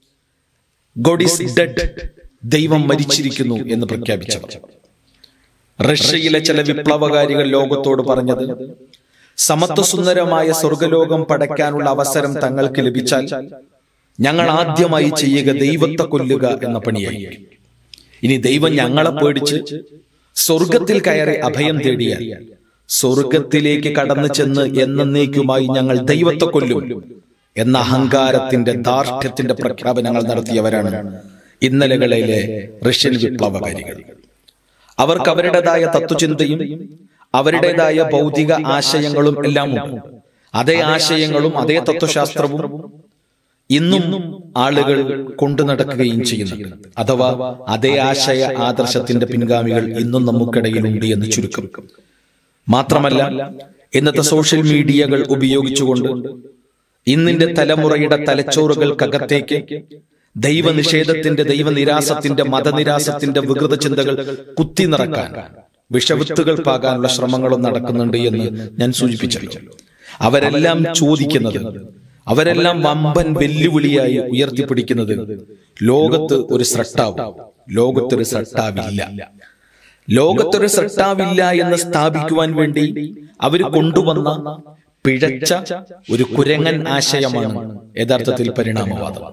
ഗോഡ് ഈസ് ഡെഡ് ദൈവം മരിച്ചിരിക്കുന്നു എന്ന് പ്രഖ്യാപിച്ചവർ റഷ്യയിലെ ചില വിപ്ലവകാരികൾ ലോകത്തോട് പറഞ്ഞത് സമത്വസുന്ദരമായ സ്വർഗലോകം പടയ്ക്കാനുള്ള അവസരം തങ്ങൾക്ക് ലഭിച്ചാൽ ഞങ്ങൾ ആദ്യമായി ചെയ്യുക ദൈവത്തെ കൊല്ലുക എന്ന പണിയായി ഇനി ദൈവം ഞങ്ങളെ പേടിച്ച് സ്വർഗത്തിൽ കയറി അഭയം തേടിയാൽ സ്വർഗത്തിലേക്ക് കടന്നു ചെന്ന് എന്നേക്കുമായി ഞങ്ങൾ ദൈവത്തെ കൊല്ലും എന്ന അഹങ്കാരത്തിന്റെ ധാർഷ്ട്യത്തിന്റെ പ്രഖ്യാപനങ്ങൾ നടത്തിയവരാണ് ഇന്നലകളിലെ റഷ്യൻ വിപ്ലവകാരികൾ അവർക്ക് അവരുടേതായ തത്വചിന്തയും അവരുടേതായ ഭൗതിക ആശയങ്ങളും എല്ലാം ഉണ്ട് അതേ ആശയങ്ങളും അതേ തത്വശാസ്ത്രവും ഇന്നും ആളുകൾ കൊണ്ടു നടക്കുകയും ചെയ്യുന്നുണ്ട് അഥവാ അതേ ആശയ ആദർശത്തിന്റെ പിൻഗാമികൾ ഇന്നും നമുക്കിടയിലുണ്ട് എന്ന് ചുരുക്കം മാത്രമല്ല ഇന്നത്തെ സോഷ്യൽ മീഡിയകൾ ഉപയോഗിച്ചുകൊണ്ട് ഇന്നിന്റെ തലമുറയുടെ തലച്ചോറുകൾക്കകത്തേക്ക് ദൈവനിഷേധത്തിന്റെ ദൈവനിരാസത്തിന്റെ മതനിരാസത്തിന്റെ വികൃത ചിന്തകൾ കുത്തി നിറക്കാൻ വിഷവിത്തുകൾ പാകാനുള്ള ശ്രമങ്ങളും നടക്കുന്നുണ്ട് എന്ന് ഞാൻ സൂചിപ്പിച്ചല്ലോ അവരെല്ലാം ചോദിക്കുന്നത് അവരെല്ലാം വമ്പൻ വെല്ലുവിളിയായി ഉയർത്തിപ്പിടിക്കുന്നത് ലോകത്ത് ഒരു സ്രട്ടാവ് ലോകത്തൊരു സ്രട്ടാവില്ല ലോകത്തൊരു സ്രട്ടാവില്ല എന്ന് സ്ഥാപിക്കുവാൻ വേണ്ടി അവർ കൊണ്ടുവന്ന പിഴച്ച ഒരു കുരങ്ങൻ ആശയമാണ് യഥാർത്ഥത്തിൽ പരിണാമവാദം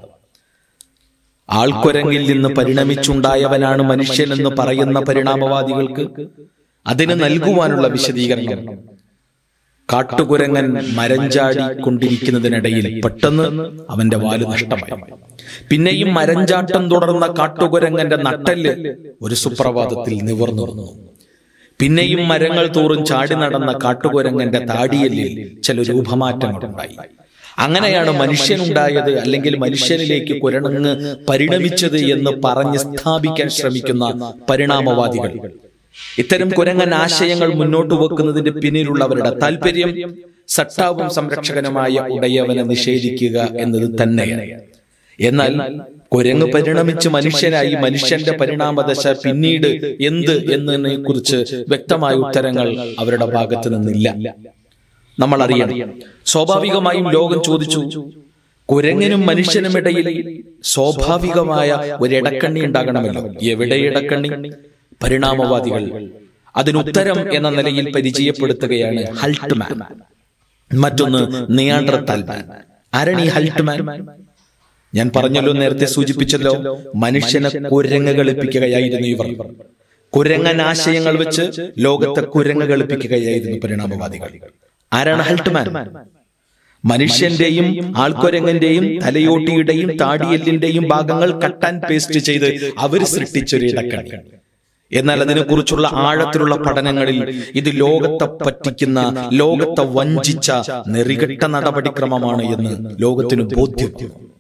ആൾക്കുരങ്ങിൽ നിന്ന് പരിണമിച്ചുണ്ടായവനാണ് മനുഷ്യൻ എന്ന് പറയുന്ന പരിണാമവാദികൾക്ക് അതിന് നൽകുവാനുള്ള വിശദീകരണം കാട്ടുകുരങ്ങൻ മരഞ്ചാടി കൊണ്ടിരിക്കുന്നതിനിടയിൽ പെട്ടെന്ന് അവന്റെ വാല് നഷ്ടമായി പിന്നെയും മരഞ്ചാട്ടം തുടർന്ന കാട്ടുകുരങ്ങന്റെ നട്ടല് ഒരു സുപ്രഭാതത്തിൽ നിവർന്നു വന്നു പിന്നെയും മരങ്ങൾ തോറും ചാടി നടന്ന കാട്ടുകുരങ്ങന്റെ താടിയല്ലിൽ ചില രൂപമാറ്റങ്ങളുണ്ടായി അങ്ങനെയാണ് മനുഷ്യനുണ്ടായത് അല്ലെങ്കിൽ മനുഷ്യനിലേക്ക് കുരങ്ങ് പരിണമിച്ചത് എന്ന് പറഞ്ഞ് സ്ഥാപിക്കാൻ ശ്രമിക്കുന്ന പരിണാമവാദികൾ ഇത്തരം കുരങ്ങൻ ആശയങ്ങൾ മുന്നോട്ട് വെക്കുന്നതിന്റെ പിന്നിലുള്ളവരുടെ താല്പര്യം സട്ടാവും സംരക്ഷകനുമായ ഉടയവനെ നിഷേധിക്കുക എന്നത് തന്നെയാണ് എന്നാൽ കുരങ്ങ് പരിണമിച്ച് മനുഷ്യനായി മനുഷ്യന്റെ പരിണാമദശ പിന്നീട് എന്ത് എന്നതിനെ കുറിച്ച് വ്യക്തമായ ഉത്തരങ്ങൾ അവരുടെ ഭാഗത്ത് നിന്നില്ല നമ്മൾ അറിയണം സ്വാഭാവികമായും ലോകം ചോദിച്ചു കുരങ്ങനും മനുഷ്യനും ഇടയിൽ സ്വാഭാവികമായ ഒരു ഇടക്കണ്ണി ഉണ്ടാകണമല്ലോ എവിടെ ഇടക്കണ്ണി പരിണാമവാദികൾ അതിനുത്തരം എന്ന നിലയിൽ പരിചയപ്പെടുത്തുകയാണ് ഹൾട്ട്മാൻ മറ്റൊന്ന് നിയാണ്ടർത്താൽമാൻ ആരാണ് ഈ ഹൾട്ട്മാൻ ഞാൻ പറഞ്ഞല്ലോ നേരത്തെ സൂചിപ്പിച്ചല്ലോ മനുഷ്യനെ കുരങ്ങ് കളിപ്പിക്കുകയായിരുന്നു ഇവർ കുരങ്ങൻ ആശയങ്ങൾ വെച്ച് ലോകത്തെ കുരങ്ങ് കളിപ്പിക്കുകയായിരുന്നു പരിണാമവാദികൾ ആരാണ് ഹൾട്ട്മാൻ മനുഷ്യന്റെയും ആൾക്കുരങ്ങന്റെയും തലയോട്ടിയുടെയും താടിയെല്ലിന്റെയും ഭാഗങ്ങൾ കട്ടാൻ പേസ്റ്റ് ചെയ്ത് അവർ സൃഷ്ടിച്ചൊരു ഇടക്കണി എന്നാൽ അതിനെക്കുറിച്ചുള്ള ആഴത്തിലുള്ള പഠനങ്ങളിൽ ഇത് ലോകത്തെ പറ്റിക്കുന്ന ലോകത്തെ വഞ്ചിച്ച നെറികെട്ട നടപടിക്രമമാണ് എന്ന് ലോകത്തിന് ബോധ്യം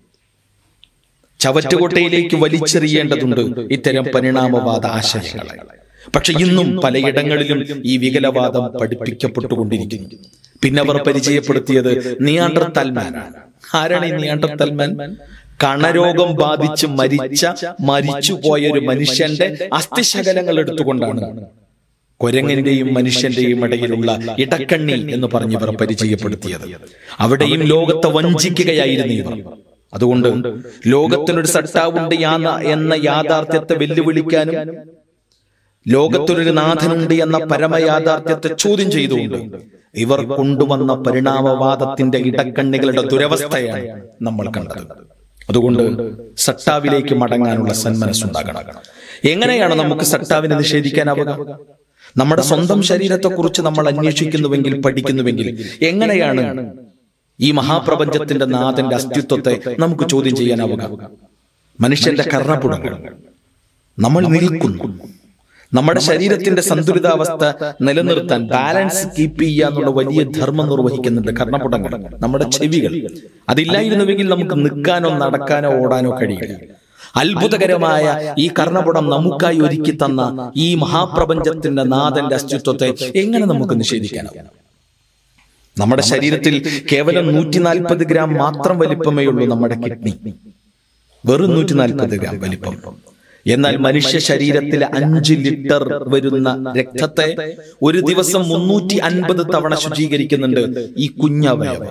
ചവറ്റുകൊട്ടയിലേക്ക് വലിച്ചെറിയേണ്ടതുണ്ട് ഇത്തരം പരിണാമവാദ ആശയങ്ങളെ പക്ഷെ ഇന്നും പലയിടങ്ങളിലും ഈ വികലവാദം പഠിപ്പിക്കപ്പെട്ടുകൊണ്ടിരിക്കുന്നു പിന്നെ അവർ പരിചയപ്പെടുത്തിയത് നിയാണ്ടർ തൽമാനാണ് ആരാണ് ഈ നിയാണ്ടർ തൽമാൻ കണരോഗം ബാധിച്ച് മരിച്ച മരിച്ചുപോയ ഒരു മനുഷ്യന്റെ അസ്ഥിശകലങ്ങൾ എടുത്തുകൊണ്ടാണ് കുരങ്ങന്റെയും മനുഷ്യന്റെയും ഇടയിലുള്ള ഇടക്കണ്ണി എന്ന് പറഞ്ഞ് ഇവർ പരിചയപ്പെടുത്തിയത് അവിടെയും ലോകത്തെ വഞ്ചിക്കുകയായിരുന്നു ഇവർ അതുകൊണ്ട് ലോകത്തിനൊരു സട്ടാവുണ്ട് യാ- എന്ന യാഥാർത്ഥ്യത്തെ വെല്ലുവിളിക്കാനും ലോകത്തിനൊരു നാഥനുണ്ട് എന്ന പരമയാഥാർത്ഥ്യത്തെ ചോദ്യം ചെയ്തുകൊണ്ട് ഇവർ കൊണ്ടുവന്ന പരിണാമവാദത്തിന്റെ ഇടക്കണ്ണികളുടെ ദുരവസ്ഥയാണ് നമ്മൾ കണ്ടത് അതുകൊണ്ട് സട്ടാവിലേക്ക് മടങ്ങാനുള്ള സന്മനസ്സുണ്ടാകണം എങ്ങനെയാണ് നമുക്ക് സട്ടാവിനെ നിഷേധിക്കാനാവുക നമ്മുടെ സ്വന്തം ശരീരത്തെക്കുറിച്ച് നമ്മൾ അന്വേഷിക്കുന്നുവെങ്കിൽ പഠിക്കുന്നുവെങ്കിൽ എങ്ങനെയാണ് ഈ മഹാപ്രപഞ്ചത്തിന്റെ നാഥന്റെ അസ്തിത്വത്തെ നമുക്ക് ചോദ്യം ചെയ്യാനാവുക മനുഷ്യന്റെ കർണപുടങ്ങൾ നമ്മൾ നിൽക്കുന്നു നമ്മുടെ ശരീരത്തിന്റെ സന്തുലിതാവസ്ഥ നിലനിർത്താൻ ബാലൻസ് കീപ്പ് ചെയ്യുക എന്നുള്ള വലിയ ധർമ്മം നിർവഹിക്കുന്നുണ്ട് കർണപുടങ്ങൾ നമ്മുടെ ചെവികൾ അതില്ലായിരുന്നുവെങ്കിൽ നമുക്ക് നിൽക്കാനോ നടക്കാനോ ഓടാനോ കഴിയില്ല അത്ഭുതകരമായ ഈ കർണപുടം നമുക്കായി ഒരുക്കി തന്ന ഈ മഹാപ്രപഞ്ചത്തിന്റെ നാഥന്റെ അസ്തിത്വത്തെ എങ്ങനെ നമുക്ക് നിഷേധിക്കാനാവും നമ്മുടെ ശരീരത്തിൽ കേവലം നൂറ്റി നാൽപ്പത് ഗ്രാം മാത്രം വലിപ്പമേ ഉള്ളൂ നമ്മുടെ കിഡ്നി വെറും നൂറ്റി നാൽപ്പത് ഗ്രാം വലിപ്പം എന്നാൽ മനുഷ്യ ശരീരത്തിലെ അഞ്ച് ലിറ്റർ വരുന്ന രക്തത്തെ ഒരു ദിവസം മുന്നൂറ്റി അൻപത് തവണ ശുചീകരിക്കുന്നുണ്ട് ഈ കുഞ്ഞവയവം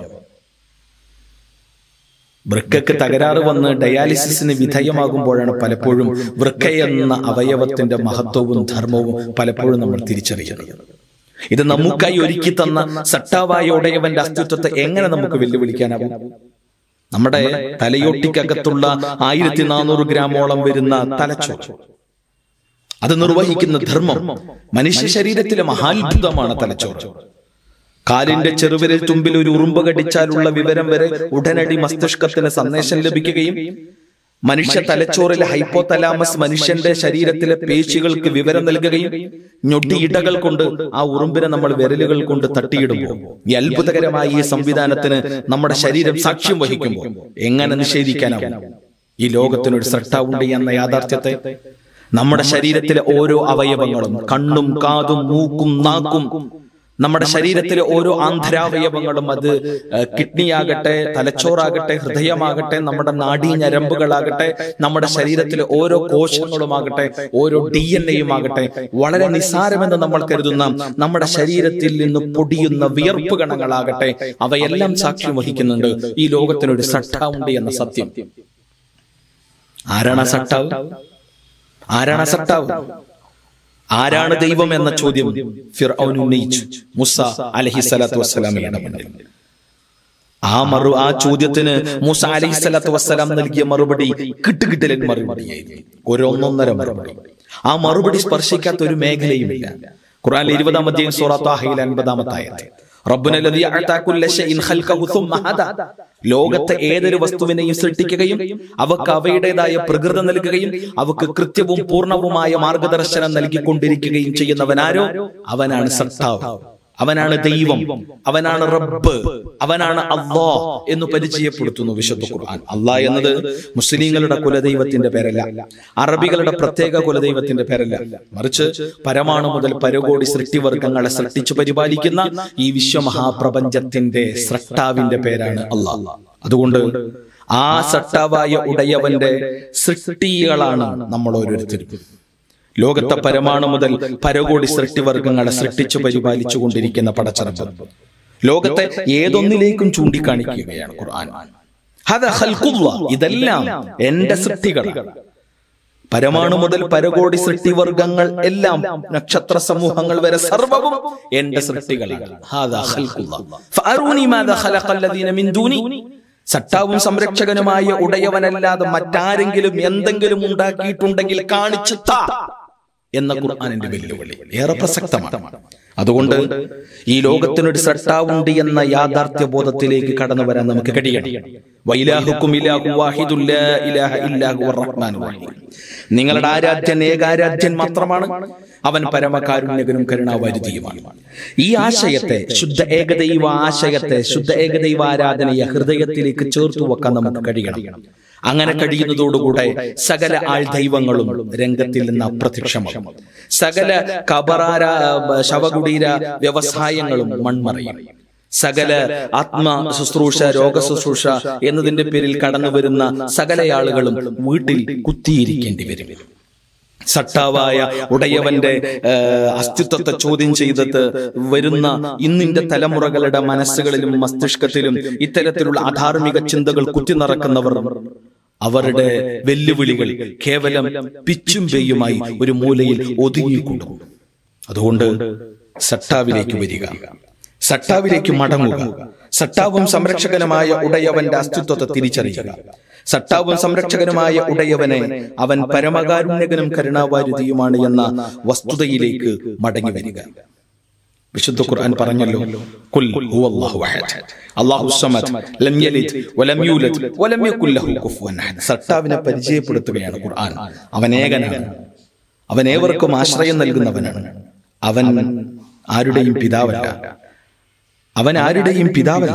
വൃക്കക്ക് തകരാറ് വന്ന് ഡയാലിസിസിന് വിധേയമാകുമ്പോഴാണ് പലപ്പോഴും വൃക്ക എന്ന അവയവത്തിന്റെ മഹത്വവും ധർമ്മവും പലപ്പോഴും നമ്മൾ തിരിച്ചറിയുന്നത് ഇത് നമുക്കായി ഒരുക്കി തന്ന സട്ടാവായ ഉടയവന്റെ അസ്തിത്വത്തെ എങ്ങനെ നമുക്ക് വെല്ലുവിളിക്കാനാവും നമ്മുടെ തലയൊട്ടിക്കകത്തുള്ള ആയിരത്തി നാനൂറ് ഗ്രാമോളം വരുന്ന തലച്ചോറ് അത് നിർവഹിക്കുന്ന ധർമ്മം മനുഷ്യ ശരീരത്തിലെ മഹാത്ഭുതമാണ് തലച്ചോറ് കാലിന്റെ ചെറുവിരൽ തുമ്പിൽ ഒരു ഉറുമ്പ് കടിച്ചാലുള്ള വിവരം വരെ ഉടനടി മസ്തിഷ്കത്തിന് സന്ദേശം ലഭിക്കുകയും മനുഷ്യ തലച്ചോറിലെ ഹൈപ്പോതലാമസ് മനുഷ്യന്റെ ശരീരത്തിലെ പേശികൾക്ക് വിവരം നൽകുകയും ഞൊടിയിടകൾ കൊണ്ട് ആ ഉറുമ്പിനെ നമ്മൾ വിരലുകൾ കൊണ്ട് തട്ടിയിടുമ്പോൾ ഈ അത്ഭുതകരമായ ഈ സംവിധാനത്തിന് നമ്മുടെ ശരീരം സാക്ഷ്യം വഹിക്കുമ്പോൾ എങ്ങനെ നിഷേധിക്കാനാവും ഈ ലോകത്തിനൊരു സട്ടാവുണ്ട് എന്ന യാഥാർത്ഥ്യത്തെ നമ്മുടെ ശരീരത്തിലെ ഓരോ അവയവങ്ങളും കണ്ണും കാതും മൂക്കും നാക്കും നമ്മുടെ ശരീരത്തിലെ ഓരോ ആന്തരാവയവങ്ങളും അത് ഏഹ്, കിഡ്നിയാകട്ടെ തലച്ചോറാകട്ടെ ഹൃദയമാകട്ടെ നമ്മുടെ നാഡീ ഞരമ്പുകളാകട്ടെ നമ്മുടെ ശരീരത്തിലെ ഓരോ കോശങ്ങളുമാകട്ടെ ഓരോ ഡി എൻ എയുമാകട്ടെ വളരെ നിസ്സാരമെന്ന് നമ്മൾ കരുതുന്ന നമ്മുടെ ശരീരത്തിൽ നിന്ന് പൊടിയുന്ന വിയർപ്പ് കണങ്ങളാകട്ടെ അവയെല്ലാം സാക്ഷ്യം വഹിക്കുന്നുണ്ട് ഈ ലോകത്തിനൊരു സട്ടാവുണ്ട് എന്ന സത്യം ആരാണ് ആ സട്ടാവ് ആരാണ് ആ സട്ടാവ് ആരാണ് ദൈവം എന്ന ചോദ്യം ഫിർഔൻ ഉന്നയിച്ചു മുസ അലഹി സ്വലാത്തു വസ്സലാമയുടെ മുന്നിൽ ആ മറു ആ ചോദ്യത്തിന് മൂസ അലഹി സ്വലാത്തു വസ്സലാം നൽകിയ മറുപടി കിട്ടുകിട്ടലൻ മറുപടിയായിരുന്നു ഒരൊന്നൊന്നര മറുപടി ആ മറുപടി സ്പർശിക്കാത്ത ഒരു മേഖലയുമില്ല ഖുർആനിലെ ഇരുപതാം അധ്യായം സൂറത്ത് ആഹയിലെ അൻപതാമത്തെ ആയത്ത് റബ്ബുന ലദീ അഅതാ കുല്ല ശൈഇൻ ഖൽഖഹു സുമ്മ ഹദാ ലോകത്തെ ഏതൊരു വസ്തുവിനെയും സൃഷ്ടിക്കുകയും അവക്ക് അവയുടേതായ പ്രകൃതം നൽകുകയും അവക്ക് കൃത്യവും പൂർണ്ണവുമായ മാർഗദർശനം നൽകിക്കൊണ്ടിരിക്കുകയും ചെയ്യുന്നവനാരോ അവനാണ് സത്താവ് അവനാണ് ദൈവം അവനാണ് റബ്ബ് അവനാണ് അള്ളാ എന്ന് പരിചയപ്പെടുത്തുന്നു വിശുദ്ധ ഖുർആൻ അള്ളാ എന്നത് മുസ്ലിങ്ങളുടെ കുലദൈവത്തിന്റെ പേരല്ല അറബികളുടെ പ്രത്യേക കുലദൈവത്തിന്റെ പേരല്ല മറിച്ച് പരമാണു മുതൽ പരകോടി സൃഷ്ടിവർഗങ്ങളെ സൃഷ്ടിച്ചു പരിപാലിക്കുന്ന ഈ വിശ്വമഹാപ്രപഞ്ചത്തിന്റെ സൃഷ്ടാവിന്റെ പേരാണ് അള്ളാഹ് അതുകൊണ്ട് ആ സട്ടാവായ ഉടയവന്റെ സൃഷ്ടികളാണ് നമ്മൾ ഓരോരുത്തരും ലോകത്തെ പരമാണു മുതൽ പരകോടി സൃഷ്ടിവർഗങ്ങളെ സൃഷ്ടിച്ചു പരിപാലിച്ചു കൊണ്ടിരിക്കുന്ന പടച്ചറപ്പ് ലോകത്തെ ഏതൊന്നിലേക്കും ചൂണ്ടിക്കാണിക്കുകയാണ് ഖുർആൻ ഹദ ഖൽഖുല്ലാ. ഇതെല്ലാം എന്റെ സൃഷ്ടികളാണ് പരമാണു മുതൽ പരകോടി സൃഷ്ടിവർഗങ്ങൾ എല്ലാം നക്ഷത്ര സമൂഹങ്ങൾ വരെ സർവവും എന്റെ സൃഷ്ടികളാണ് ഹാദാ ഖൽഖുല്ലാ. ഫഅറൂനി മാദാ ഖലഖല്ലദീന മിൻ ദൂനി സട്ടാവും സംരക്ഷകനുമായ ഉടയവനല്ലാതെ മറ്റാരെങ്കിലും എന്തെങ്കിലും ഉണ്ടാക്കിയിട്ടുണ്ടെങ്കിൽ കാണിച്ചു താ എന്ന ഖുർആാനിന്റെ വെല്ലുവിളി ഏറെ പ്രസക്തമാണ് അതുകൊണ്ട് ഈ ലോകത്തിനൊരു സട്ടാവുണ്ട് എന്ന യാഥാർത്ഥ്യ ബോധത്തിലേക്ക് കടന്നു വരാൻ നമുക്ക് കഴിയണം വൈലാഹുക്കും ഇലാഹു വാഹിദുൽ ലാ ഇലാഹ ഇല്ലാഹു റഹ്മാനുർ റഹീം. നിങ്ങളുടെ ആരാധ്യൻ ഏകാരാധ്യൻ മാത്രമാണ് അവൻ പരമകാരുണ്യകനും കരുണാവാരുതിയുമാണ് ഈ ആശയത്തെ ശുദ്ധ ഏകദൈവ ആശയത്തെ ശുദ്ധ ഏകദൈവ ആരാധനയെ ഹൃദയത്തിലേക്ക് ചേർത്തു വെക്കാൻ നമുക്ക് കഴിയണം അങ്ങനെ കഴിയുന്നതോടുകൂടെ സകല ആൾ ദൈവങ്ങളും രംഗത്തിൽ നിന്ന് അപ്രത്യക്ഷമാകും സകല കബറാര ശവകുടീര വ്യവസായങ്ങളും മൺമറയും സകല ആത്മ ശുശ്രൂഷ രോഗ ശുശ്രൂഷ എന്നതിന്റെ പേരിൽ കടന്നു വരുന്ന സകല ആളുകളും വീട്ടിൽ കുത്തിയിരിക്കേണ്ടി വരും സട്ടാവായ ഉടയവന്റെ ആ, അസ്തിത്വത്തെ ചോദ്യം ചെയ്തിട്ട് വരുന്ന ഇന്നിന്റെ തലമുറകളുടെ മനസ്സുകളിലും മസ്തിഷ്കത്തിലും ഇത്തരത്തിലുള്ള അധാർമിക ചിന്തകൾ കുത്തിനിറക്കുന്നവർ അവരുടെ വെല്ലുവിളികൾ കേവലം പിച്ചും പെയ്യുമായി ഒരു മൂലയിൽ ഒതുങ്ങിക്കൊണ്ടു അതുകൊണ്ട് സട്ടാവിലേക്ക് വരിക സട്ടാവിലേക്ക് മടങ്ങുക സട്ടാവും സംരക്ഷകനുമായ ഉടയവന്റെ അസ്തിത്വത്തെ തിരിച്ചറിയുക സട്ടാവും സംരക്ഷകനുമായ ഉടയവനെ അവൻ പരമകാരുണ്യകനും കരുണാവാരുതിയുമാണ് എന്ന വസ്തുതയിലേക്ക് മടങ്ങി വരിക വിശുദ്ധ ഖുർആൻ പറഞ്ഞല്ലോ കുൽ ഹുവല്ലാഹു അഹദ് അല്ലാഹു സമദ് ലം യലിദ് വലം യൂലദ് വലം യകുൽ ലഹു കുഫുവൻ അഹദ് സട്ടാവിനെ പരിചയപ്പെടുത്തുകയാണ് ഖുർആൻ അവൻ ഏകനാണ് അവൻ ഏവർക്കും ആശ്രയം നൽകുന്നവനാണ് അവൻ ആരുടെയും പിതാവല്ല അവൻ ആരുടെയും പിതാവല്ല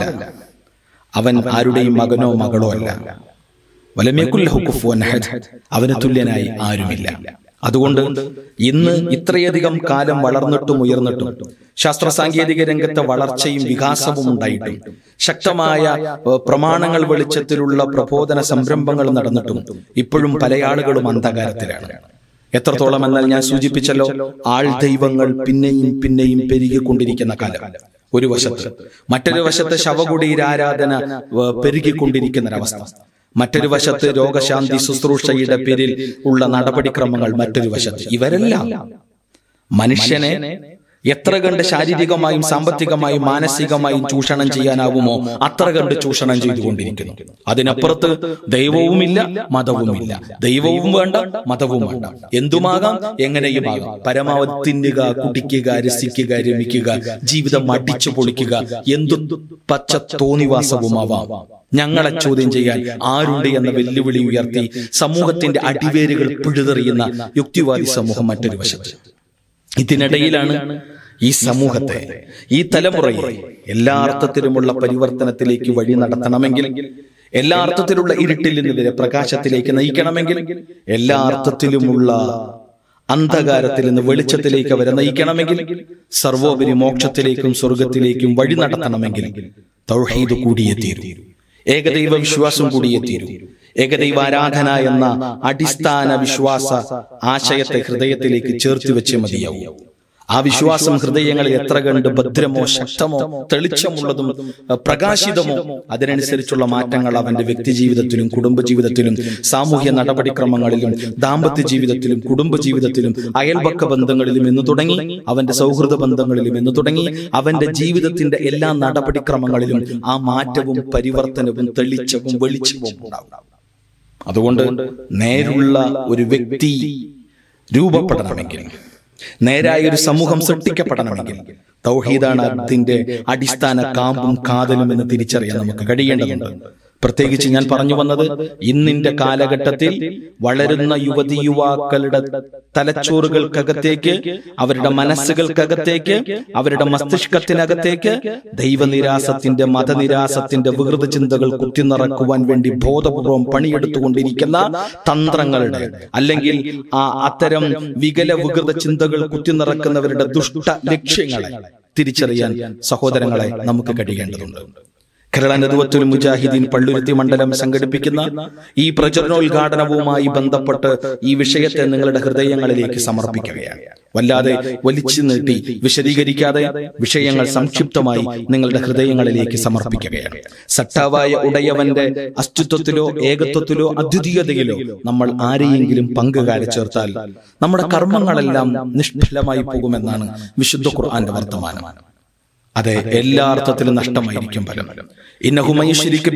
അവൻ ആരുടെയും മകനോ മകളോ അല്ല വലമേക്കുല്ലഹു കുഫുവൻ അഹദ് അവന് തുല്യനായി ആരുമില്ല അതുകൊണ്ട് ഇന്ന് ഇത്രയധികം കാലം വളർന്നിട്ടും ഉയർന്നിട്ടും ശാസ്ത്ര സാങ്കേതിക രംഗത്തെ വളർച്ചയും വികാസവും ഉണ്ടായിട്ടും ശക്തമായ ഏഹ്, പ്രമാണങ്ങൾ വെളിച്ചത്തിലുള്ള പ്രബോധന സംരംഭങ്ങൾ നടന്നിട്ടും ഇപ്പോഴും പല ആളുകളും അന്ധകാരത്തിലാണ് എത്രത്തോളം എന്നാൽ ഞാൻ സൂചിപ്പിച്ചല്ലോ ആൾ ദൈവങ്ങൾ പിന്നെയും പിന്നെയും പെരുകിക്കൊണ്ടിരിക്കുന്ന കാലം ഒരു വശത്ത് മറ്റൊരു വശത്ത് ശവകുടീര ആരാധന ഏഹ്, പെരുകിക്കൊണ്ടിരിക്കുന്ന ഒരവസ്ഥ മറ്റൊരു വശത്ത് രോഗശാന്തി ശുശ്രൂഷയുടെ പേരിൽ ഉള്ള നടപടിക്രമങ്ങൾ മറ്റൊരു വശത്ത് ഇവരെല്ലാം മനുഷ്യനെ എത്ര കണ്ട് ശാരീരികമായും സാമ്പത്തികമായും മാനസികമായും ചൂഷണം ചെയ്യാനാവുമോ അത്ര കണ്ട് ചൂഷണം ചെയ്തുകൊണ്ടിരിക്കുന്നു അതിനപ്പുറത്ത് ദൈവവുമില്ല മതവുമില്ല ദൈവവും വേണ്ട മതവും വേണ്ട എന്തുമാകാം എങ്ങനെയുമാകാം പരമാവധി തിന്നുക കുടിക്കുക രസിക്കുക രമിക്കുക ജീവിതം അടിച്ചു പൊളിക്കുക എന്തു പച്ച തോന്നിവാസവുമാവാം ഞങ്ങളെ ചോദ്യം ചെയ്യാൻ ആരുണ്ട് എന്ന വെല്ലുവിളി ഉയർത്തി സമൂഹത്തിന്റെ അടിവേരുകൾ പിഴുതെറിയുന്ന യുക്തിവാദി സമൂഹം മറ്റൊരു വശത്ത് ഇതിനിടയിലാണ് ഈ സമൂഹത്തെ ഈ തലമുറയെ എല്ലാ അർത്ഥത്തിലുമുള്ള പരിവർത്തനത്തിലേക്ക് വഴി നടത്തണമെങ്കിൽ എല്ലാ അർത്ഥത്തിലുള്ള ഇരുട്ടിൽ നിന്ന് വരെ പ്രകാശത്തിലേക്ക് നയിക്കണമെങ്കിൽ എല്ലാ അർത്ഥത്തിലുമുള്ള അന്ധകാരത്തിൽ നിന്ന് വെളിച്ചത്തിലേക്ക് അവരെ നയിക്കണമെങ്കിൽ സർവോപരി മോക്ഷത്തിലേക്കും സ്വർഗത്തിലേക്കും വഴി നടത്തണമെങ്കിൽ തൗഹീദ് കൂടിയേ തീരൂ ഏകദൈവ വിശ്വാസം കൂടിയേ തീരൂ ഏകദൈവ ആരാധന എന്ന അടിസ്ഥാന വിശ്വാസ ആശയത്തെ ഹൃദയത്തിലേക്ക് ചേർത്ത് വെച്ച് മതിയാവും ആ വിശ്വാസം ഹൃദയങ്ങളിൽ എത്ര കണ്ട് ഭദ്രമോ ശക്തമോ തെളിച്ചമുള്ളതും അഹ് പ്രകാശിതമോ അതിനനുസരിച്ചുള്ള മാറ്റങ്ങൾ അവന്റെ വ്യക്തി ജീവിതത്തിലും കുടുംബ ജീവിതത്തിലും സാമൂഹ്യ നടപടിക്രമങ്ങളിലും ദാമ്പത്യ ജീവിതത്തിലും കുടുംബ ജീവിതത്തിലും അയൽപക്ക ബന്ധങ്ങളിലും എന്ന് തുടങ്ങി അവന്റെ സൗഹൃദ ബന്ധങ്ങളിലും എന്ന് തുടങ്ങി അവന്റെ ജീവിതത്തിന്റെ എല്ലാ നടപടിക്രമങ്ങളിലും ആ മാറ്റവും പരിവർത്തനവും തെളിച്ചവും വെളിച്ചവും ഉണ്ടാവും അതുകൊണ്ട് നേരുള്ള ഒരു വ്യക്തി രൂപപ്പെടണമെങ്കിൽ നേരായ ഒരു സമൂഹം സൃഷ്ടിക്കപ്പെടണമെങ്കിൽ തൗഹീദാണ് അതിന്റെ അടിസ്ഥാന കാമ്പും കാതലും എന്ന് തിരിച്ചറിയാൻ നമുക്ക് കഴിയേണ്ടതുണ്ട് പ്രത്യേകിച്ച് ഞാൻ പറഞ്ഞു വന്നത് ഇന്നിന്റെ കാലഘട്ടത്തിൽ വളരുന്ന യുവതി യുവാക്കളുടെ തലച്ചോറുകൾക്കകത്തേക്ക് അവരുടെ മനസ്സുകൾക്കകത്തേക്ക് അവരുടെ മസ്തിഷ്കത്തിനകത്തേക്ക് ദൈവനിരാസത്തിന്റെ മതനിരാസത്തിന്റെ വികൃത ചിന്തകൾ കുത്തിനിറക്കുവാൻ വേണ്ടി ബോധപൂർവം പണിയെടുത്തുകൊണ്ടിരിക്കുന്ന തന്ത്രങ്ങളുടെ അല്ലെങ്കിൽ ആ അത്തരം വികല വികൃത ചിന്തകൾ കുത്തിനിറക്കുന്നവരുടെ ദുഷ്ട ലക്ഷ്യങ്ങളെ തിരിച്ചറിയാൻ സഹോദരങ്ങളെ നമുക്ക് കഴിയേണ്ടതുണ്ട് കേരള നദുവത്തുൽ മുജാഹിദീൻ പള്ളുരുത്തി മണ്ഡലം സംഘടിപ്പിക്കുന്ന ഈ പ്രചരണോദ്ഘാടനവുമായി ബന്ധപ്പെട്ട് ഈ വിഷയത്തെ നിങ്ങളുടെ ഹൃദയങ്ങളിലേക്ക് സമർപ്പിക്കുകയാണ് വല്ലാതെ വലിച്ചു നീട്ടി വിശദീകരിക്കാതെ വിഷയങ്ങൾ സംക്ഷിപ്തമായി നിങ്ങളുടെ ഹൃദയങ്ങളിലേക്ക് സമർപ്പിക്കുകയാണ് സട്ടാവായ ഉടയവന്റെ അസ്തിത്വത്തിലോ ഏകത്വത്തിലോ അദ്വിതീയതയിലോ നമ്മൾ ആരെയെങ്കിലും പങ്കുകാരെ ചേർത്താൽ നമ്മുടെ കർമ്മങ്ങളെല്ലാം നിഷ്ഫലമായി പോകുമെന്നാണ് വിശുദ്ധ ഖുർആന്റെ വർത്തമാനം അതെ എല്ലാ അർത്ഥത്തിലും നഷ്ടമായിരിക്കും ഫലം ഇന്നഹുമൈശ്വരിക്ക്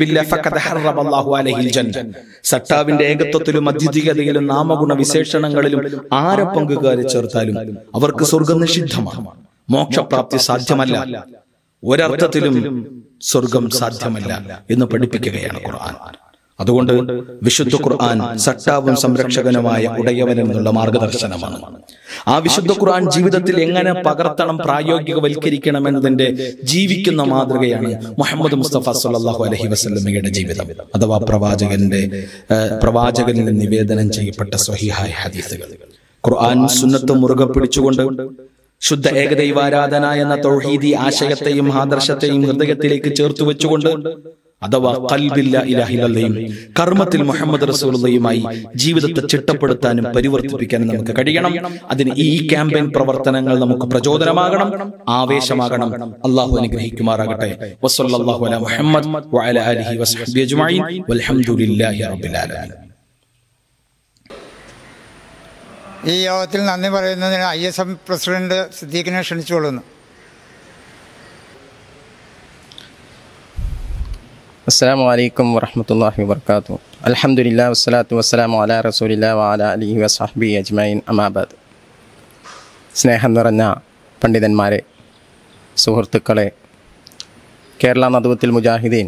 സട്ടാവിന്റെ ഏകത്വത്തിലും അദ്വിതീയതയിലും നാമഗുണ വിശേഷണങ്ങളിലും ആരെ പങ്കുകാരെ ചേർത്താലും അവർക്ക് സ്വർഗം നിഷിദ്ധമാണ് മോക്ഷപ്രാപ്തി സാധ്യമല്ല ഒരർത്ഥത്തിലും സ്വർഗം സാധ്യമല്ല എന്ന് പഠിപ്പിക്കുകയാണ് ഖുർആൻ അതുകൊണ്ട് വിശുദ്ധ ഖുർആൻ സട്ടാവും സംരക്ഷകനുമായ ഉടയവൻ എന്നുള്ള മാർഗദർശനമാണ് ആ വിശുദ്ധ ഖുർആൻ ജീവിതത്തിൽ എങ്ങനെ പകർത്തണം പ്രായോഗികവൽക്കരിക്കണം എന്നതിന്റെ ജീവിക്കുന്ന മാതൃകയാണ് മുഹമ്മദ് മുസ്തഫ സല്ലാഹു അലഹി വസ്ലമയുടെ ജീവിതം അഥവാ പ്രവാചകന്റെ ഏഹ്, പ്രവാചകനിൽ നിവേദനം ചെയ്യപ്പെട്ട സ്വഹിഹായ ഹദീസുകൾ ഖുർആൻ സുന്നത്ത് മുറുകെ പിടിച്ചുകൊണ്ട് ശുദ്ധ ഏകദൈവാരാധന എന്ന തൗഹീദി ആശയത്തെയും ആദർശത്തെയും ഹൃദയത്തിലേക്ക് ചേർത്ത് വെച്ചുകൊണ്ട് അഥവാ കൽബില്ല ഇലാഹിലല്ലയും കർമ്മത്തിൽ മുഹമ്മദ് റസൂലുള്ളയുമായി ജീവിതത്തെ ചിട്ടപ്പെടുത്താനും പരിവർത്തിപ്പിക്കാനും നമുക്ക് കഴിയണം അതിന് ഈ ക്യാമ്പയിൻ പ്രവർത്തനങ്ങൾ നമുക്ക് പ്രചോദനമാകണം ആവേശമാകണം അള്ളാഹു അനുഗ്രഹിക്കുമാറാകട്ടെ വസല്ലല്ലാഹു അലാ മുഹമ്മദ് വഅല ആലിഹി വസഹ്ബിഹി അജ്മഈൻ വൽഹംദുലില്ലാഹി റബ്ബിൽ ആലമീൻ ഈ യോഗത്തിൽ നന്ദി പറയുന്നതിന് ഐ എസ് എം പ്രസിഡന്റ് സിദ്ദീഖിനെ ക്ഷണിച്ചുകൊള്ളുന്നു അസ്സാം വലൈക്കും വറഹമത്തല്ലാഹി വർക്കാത്തു അലഹമുല്ല വസ്സലാത്തു വസ്സലാമു അല റസൂലില്ല വാല അലിഹി വസാഹബി അജ്മൈൻ അമാബാദ് സ്നേഹം നിറഞ്ഞ പണ്ഡിതന്മാരെ സുഹൃത്തുക്കളെ കേരള നദുവത്തിൽ മുജാഹിദീൻ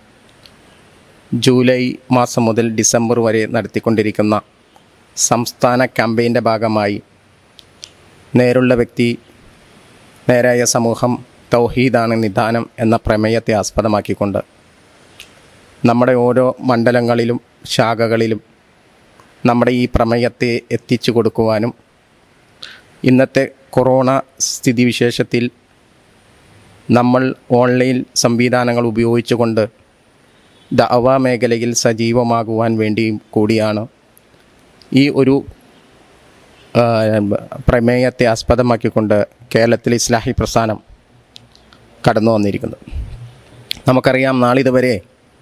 ജൂലൈ മാസം മുതൽ ഡിസംബർ വരെ നടത്തിക്കൊണ്ടിരിക്കുന്ന സംസ്ഥാന ക്യാമ്പയിൻ്റെ ഭാഗമായി നേരുള്ള വ്യക്തി നേരായ സമൂഹം തൗഹീദാണ് നിദാനം എന്ന പ്രമേയത്തെ ആസ്പദമാക്കിക്കൊണ്ട് നമ്മുടെ ഓരോ മണ്ഡലങ്ങളിലും ശാഖകളിലും നമ്മുടെ ഈ പ്രമേയത്തെ എത്തിച്ചു കൊടുക്കുവാനും ഇന്നത്തെ കൊറോണ സ്ഥിതിവിശേഷത്തിൽ നമ്മൾ ഓൺലൈൻ സംവിധാനങ്ങൾ ഉപയോഗിച്ചുകൊണ്ട് ദഅവ മേഖലയിൽ സജീവമാകുവാൻ വേണ്ടിയും കൂടിയാണ് ഈ ഒരു ആ, പ്രമേയത്തെ ആസ്പദമാക്കിക്കൊണ്ട് കേരളത്തിൽ ഇസ്ലാഹി പ്രസ്ഥാനം കടന്നു വന്നിരിക്കുന്നത് നമുക്കറിയാം നാളിതുവരെ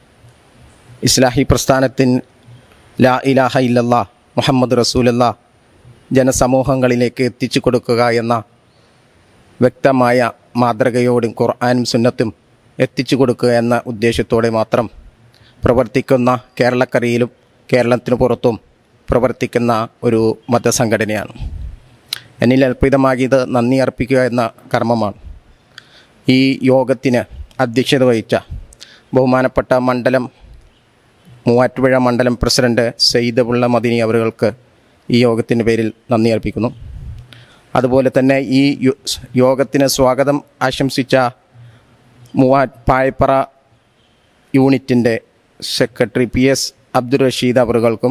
ഇസ്ലാഹി പ്രസ്ഥാനത്തിൻ ലാ ഇലാഹ ഇല്ലല്ലാ മുഹമ്മദ് റസൂലല്ലാ ജനസമൂഹങ്ങളിലേക്ക് എത്തിച്ചു കൊടുക്കുക എന്ന വ്യക്തമായ മാതൃകയോടും ഖുർആാനും സുന്നത്തും എത്തിച്ചു കൊടുക്കുക എന്ന ഉദ്ദേശത്തോടെ മാത്രം പ്രവർത്തിക്കുന്ന കേരളക്കരയിലും കേരളത്തിന് പുറത്തും പ്രവർത്തിക്കുന്ന ഒരു മതസംഘടനയാണ് എന്നിൽ അർപ്പിതമാകിയത് നന്ദി അർപ്പിക്കുക എന്ന കർമ്മമാണ് ഈ യോഗത്തിന് അധ്യക്ഷത വഹിച്ച ബഹുമാനപ്പെട്ട മണ്ഡലം മൂവാറ്റുപുഴ മണ്ഡലം പ്രസിഡന്റ് സെയ്ദ് പുള്ള മദിനി അവറുകൾക്ക് ഈ യോഗത്തിൻ്റെ പേരിൽ നന്ദി അർപ്പിക്കുന്നു അതുപോലെ തന്നെ ഈ യോ- യോഗത്തിന് സ്വാഗതം ആശംസിച്ച മൂവാ പായപ്പറ യൂണിറ്റിൻ്റെ secretary P S Abdul Rasheed അവറുകൾക്കും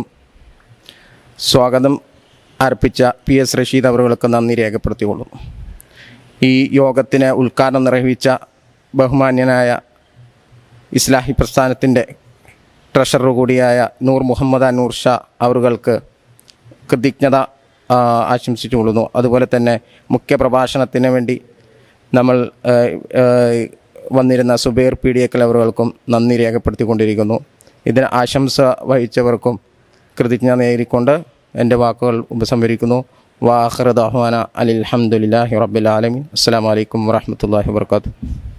സ്വാഗതം അർപ്പിച്ച പി എസ് റഷീദ് അവറുകൾക്ക് നന്ദി രേഖപ്പെടുത്തിക്കൊള്ളുന്നു ഈ യോഗത്തിന് ഉദ്ഘാടനം നിർവഹിച്ച ബഹുമാന്യനായ ഇസ്ലാഹി പ്രസ്ഥാനത്തിൻ്റെ ട്രഷറർ കൂടിയായ നൂർ മുഹമ്മദ് അനൂർ ഷാ അവറുകൾക്ക് കൃതജ്ഞത ആ, ആശംസിച്ചുകൊള്ളുന്നു അതുപോലെ തന്നെ മുഖ്യ പ്രഭാഷണത്തിന് വേണ്ടി നമ്മൾ ആ, ആ, വന്നിരുന്ന സുബൈർ പി ഡി എക്കൽ അവറുകൾക്കും നന്ദി രേഖപ്പെടുത്തിക്കൊണ്ടിരിക്കുന്നു ഇതിന് ആശംസ വഹിച്ചവർക്കും കൃതജ്ഞത നേരിക്കൊണ്ട് എൻ്റെ വാക്കുകൾ ഉപസംഹരിക്കുന്നു വാഹ്റദാഹ്വാന അലിൽഹമുല്ലാഹി റബ്ബിൽ ആലമീൻ അസ്സാം വലൈക്കും വാഹമത്തല്ലാഹി വർക്കാത്തു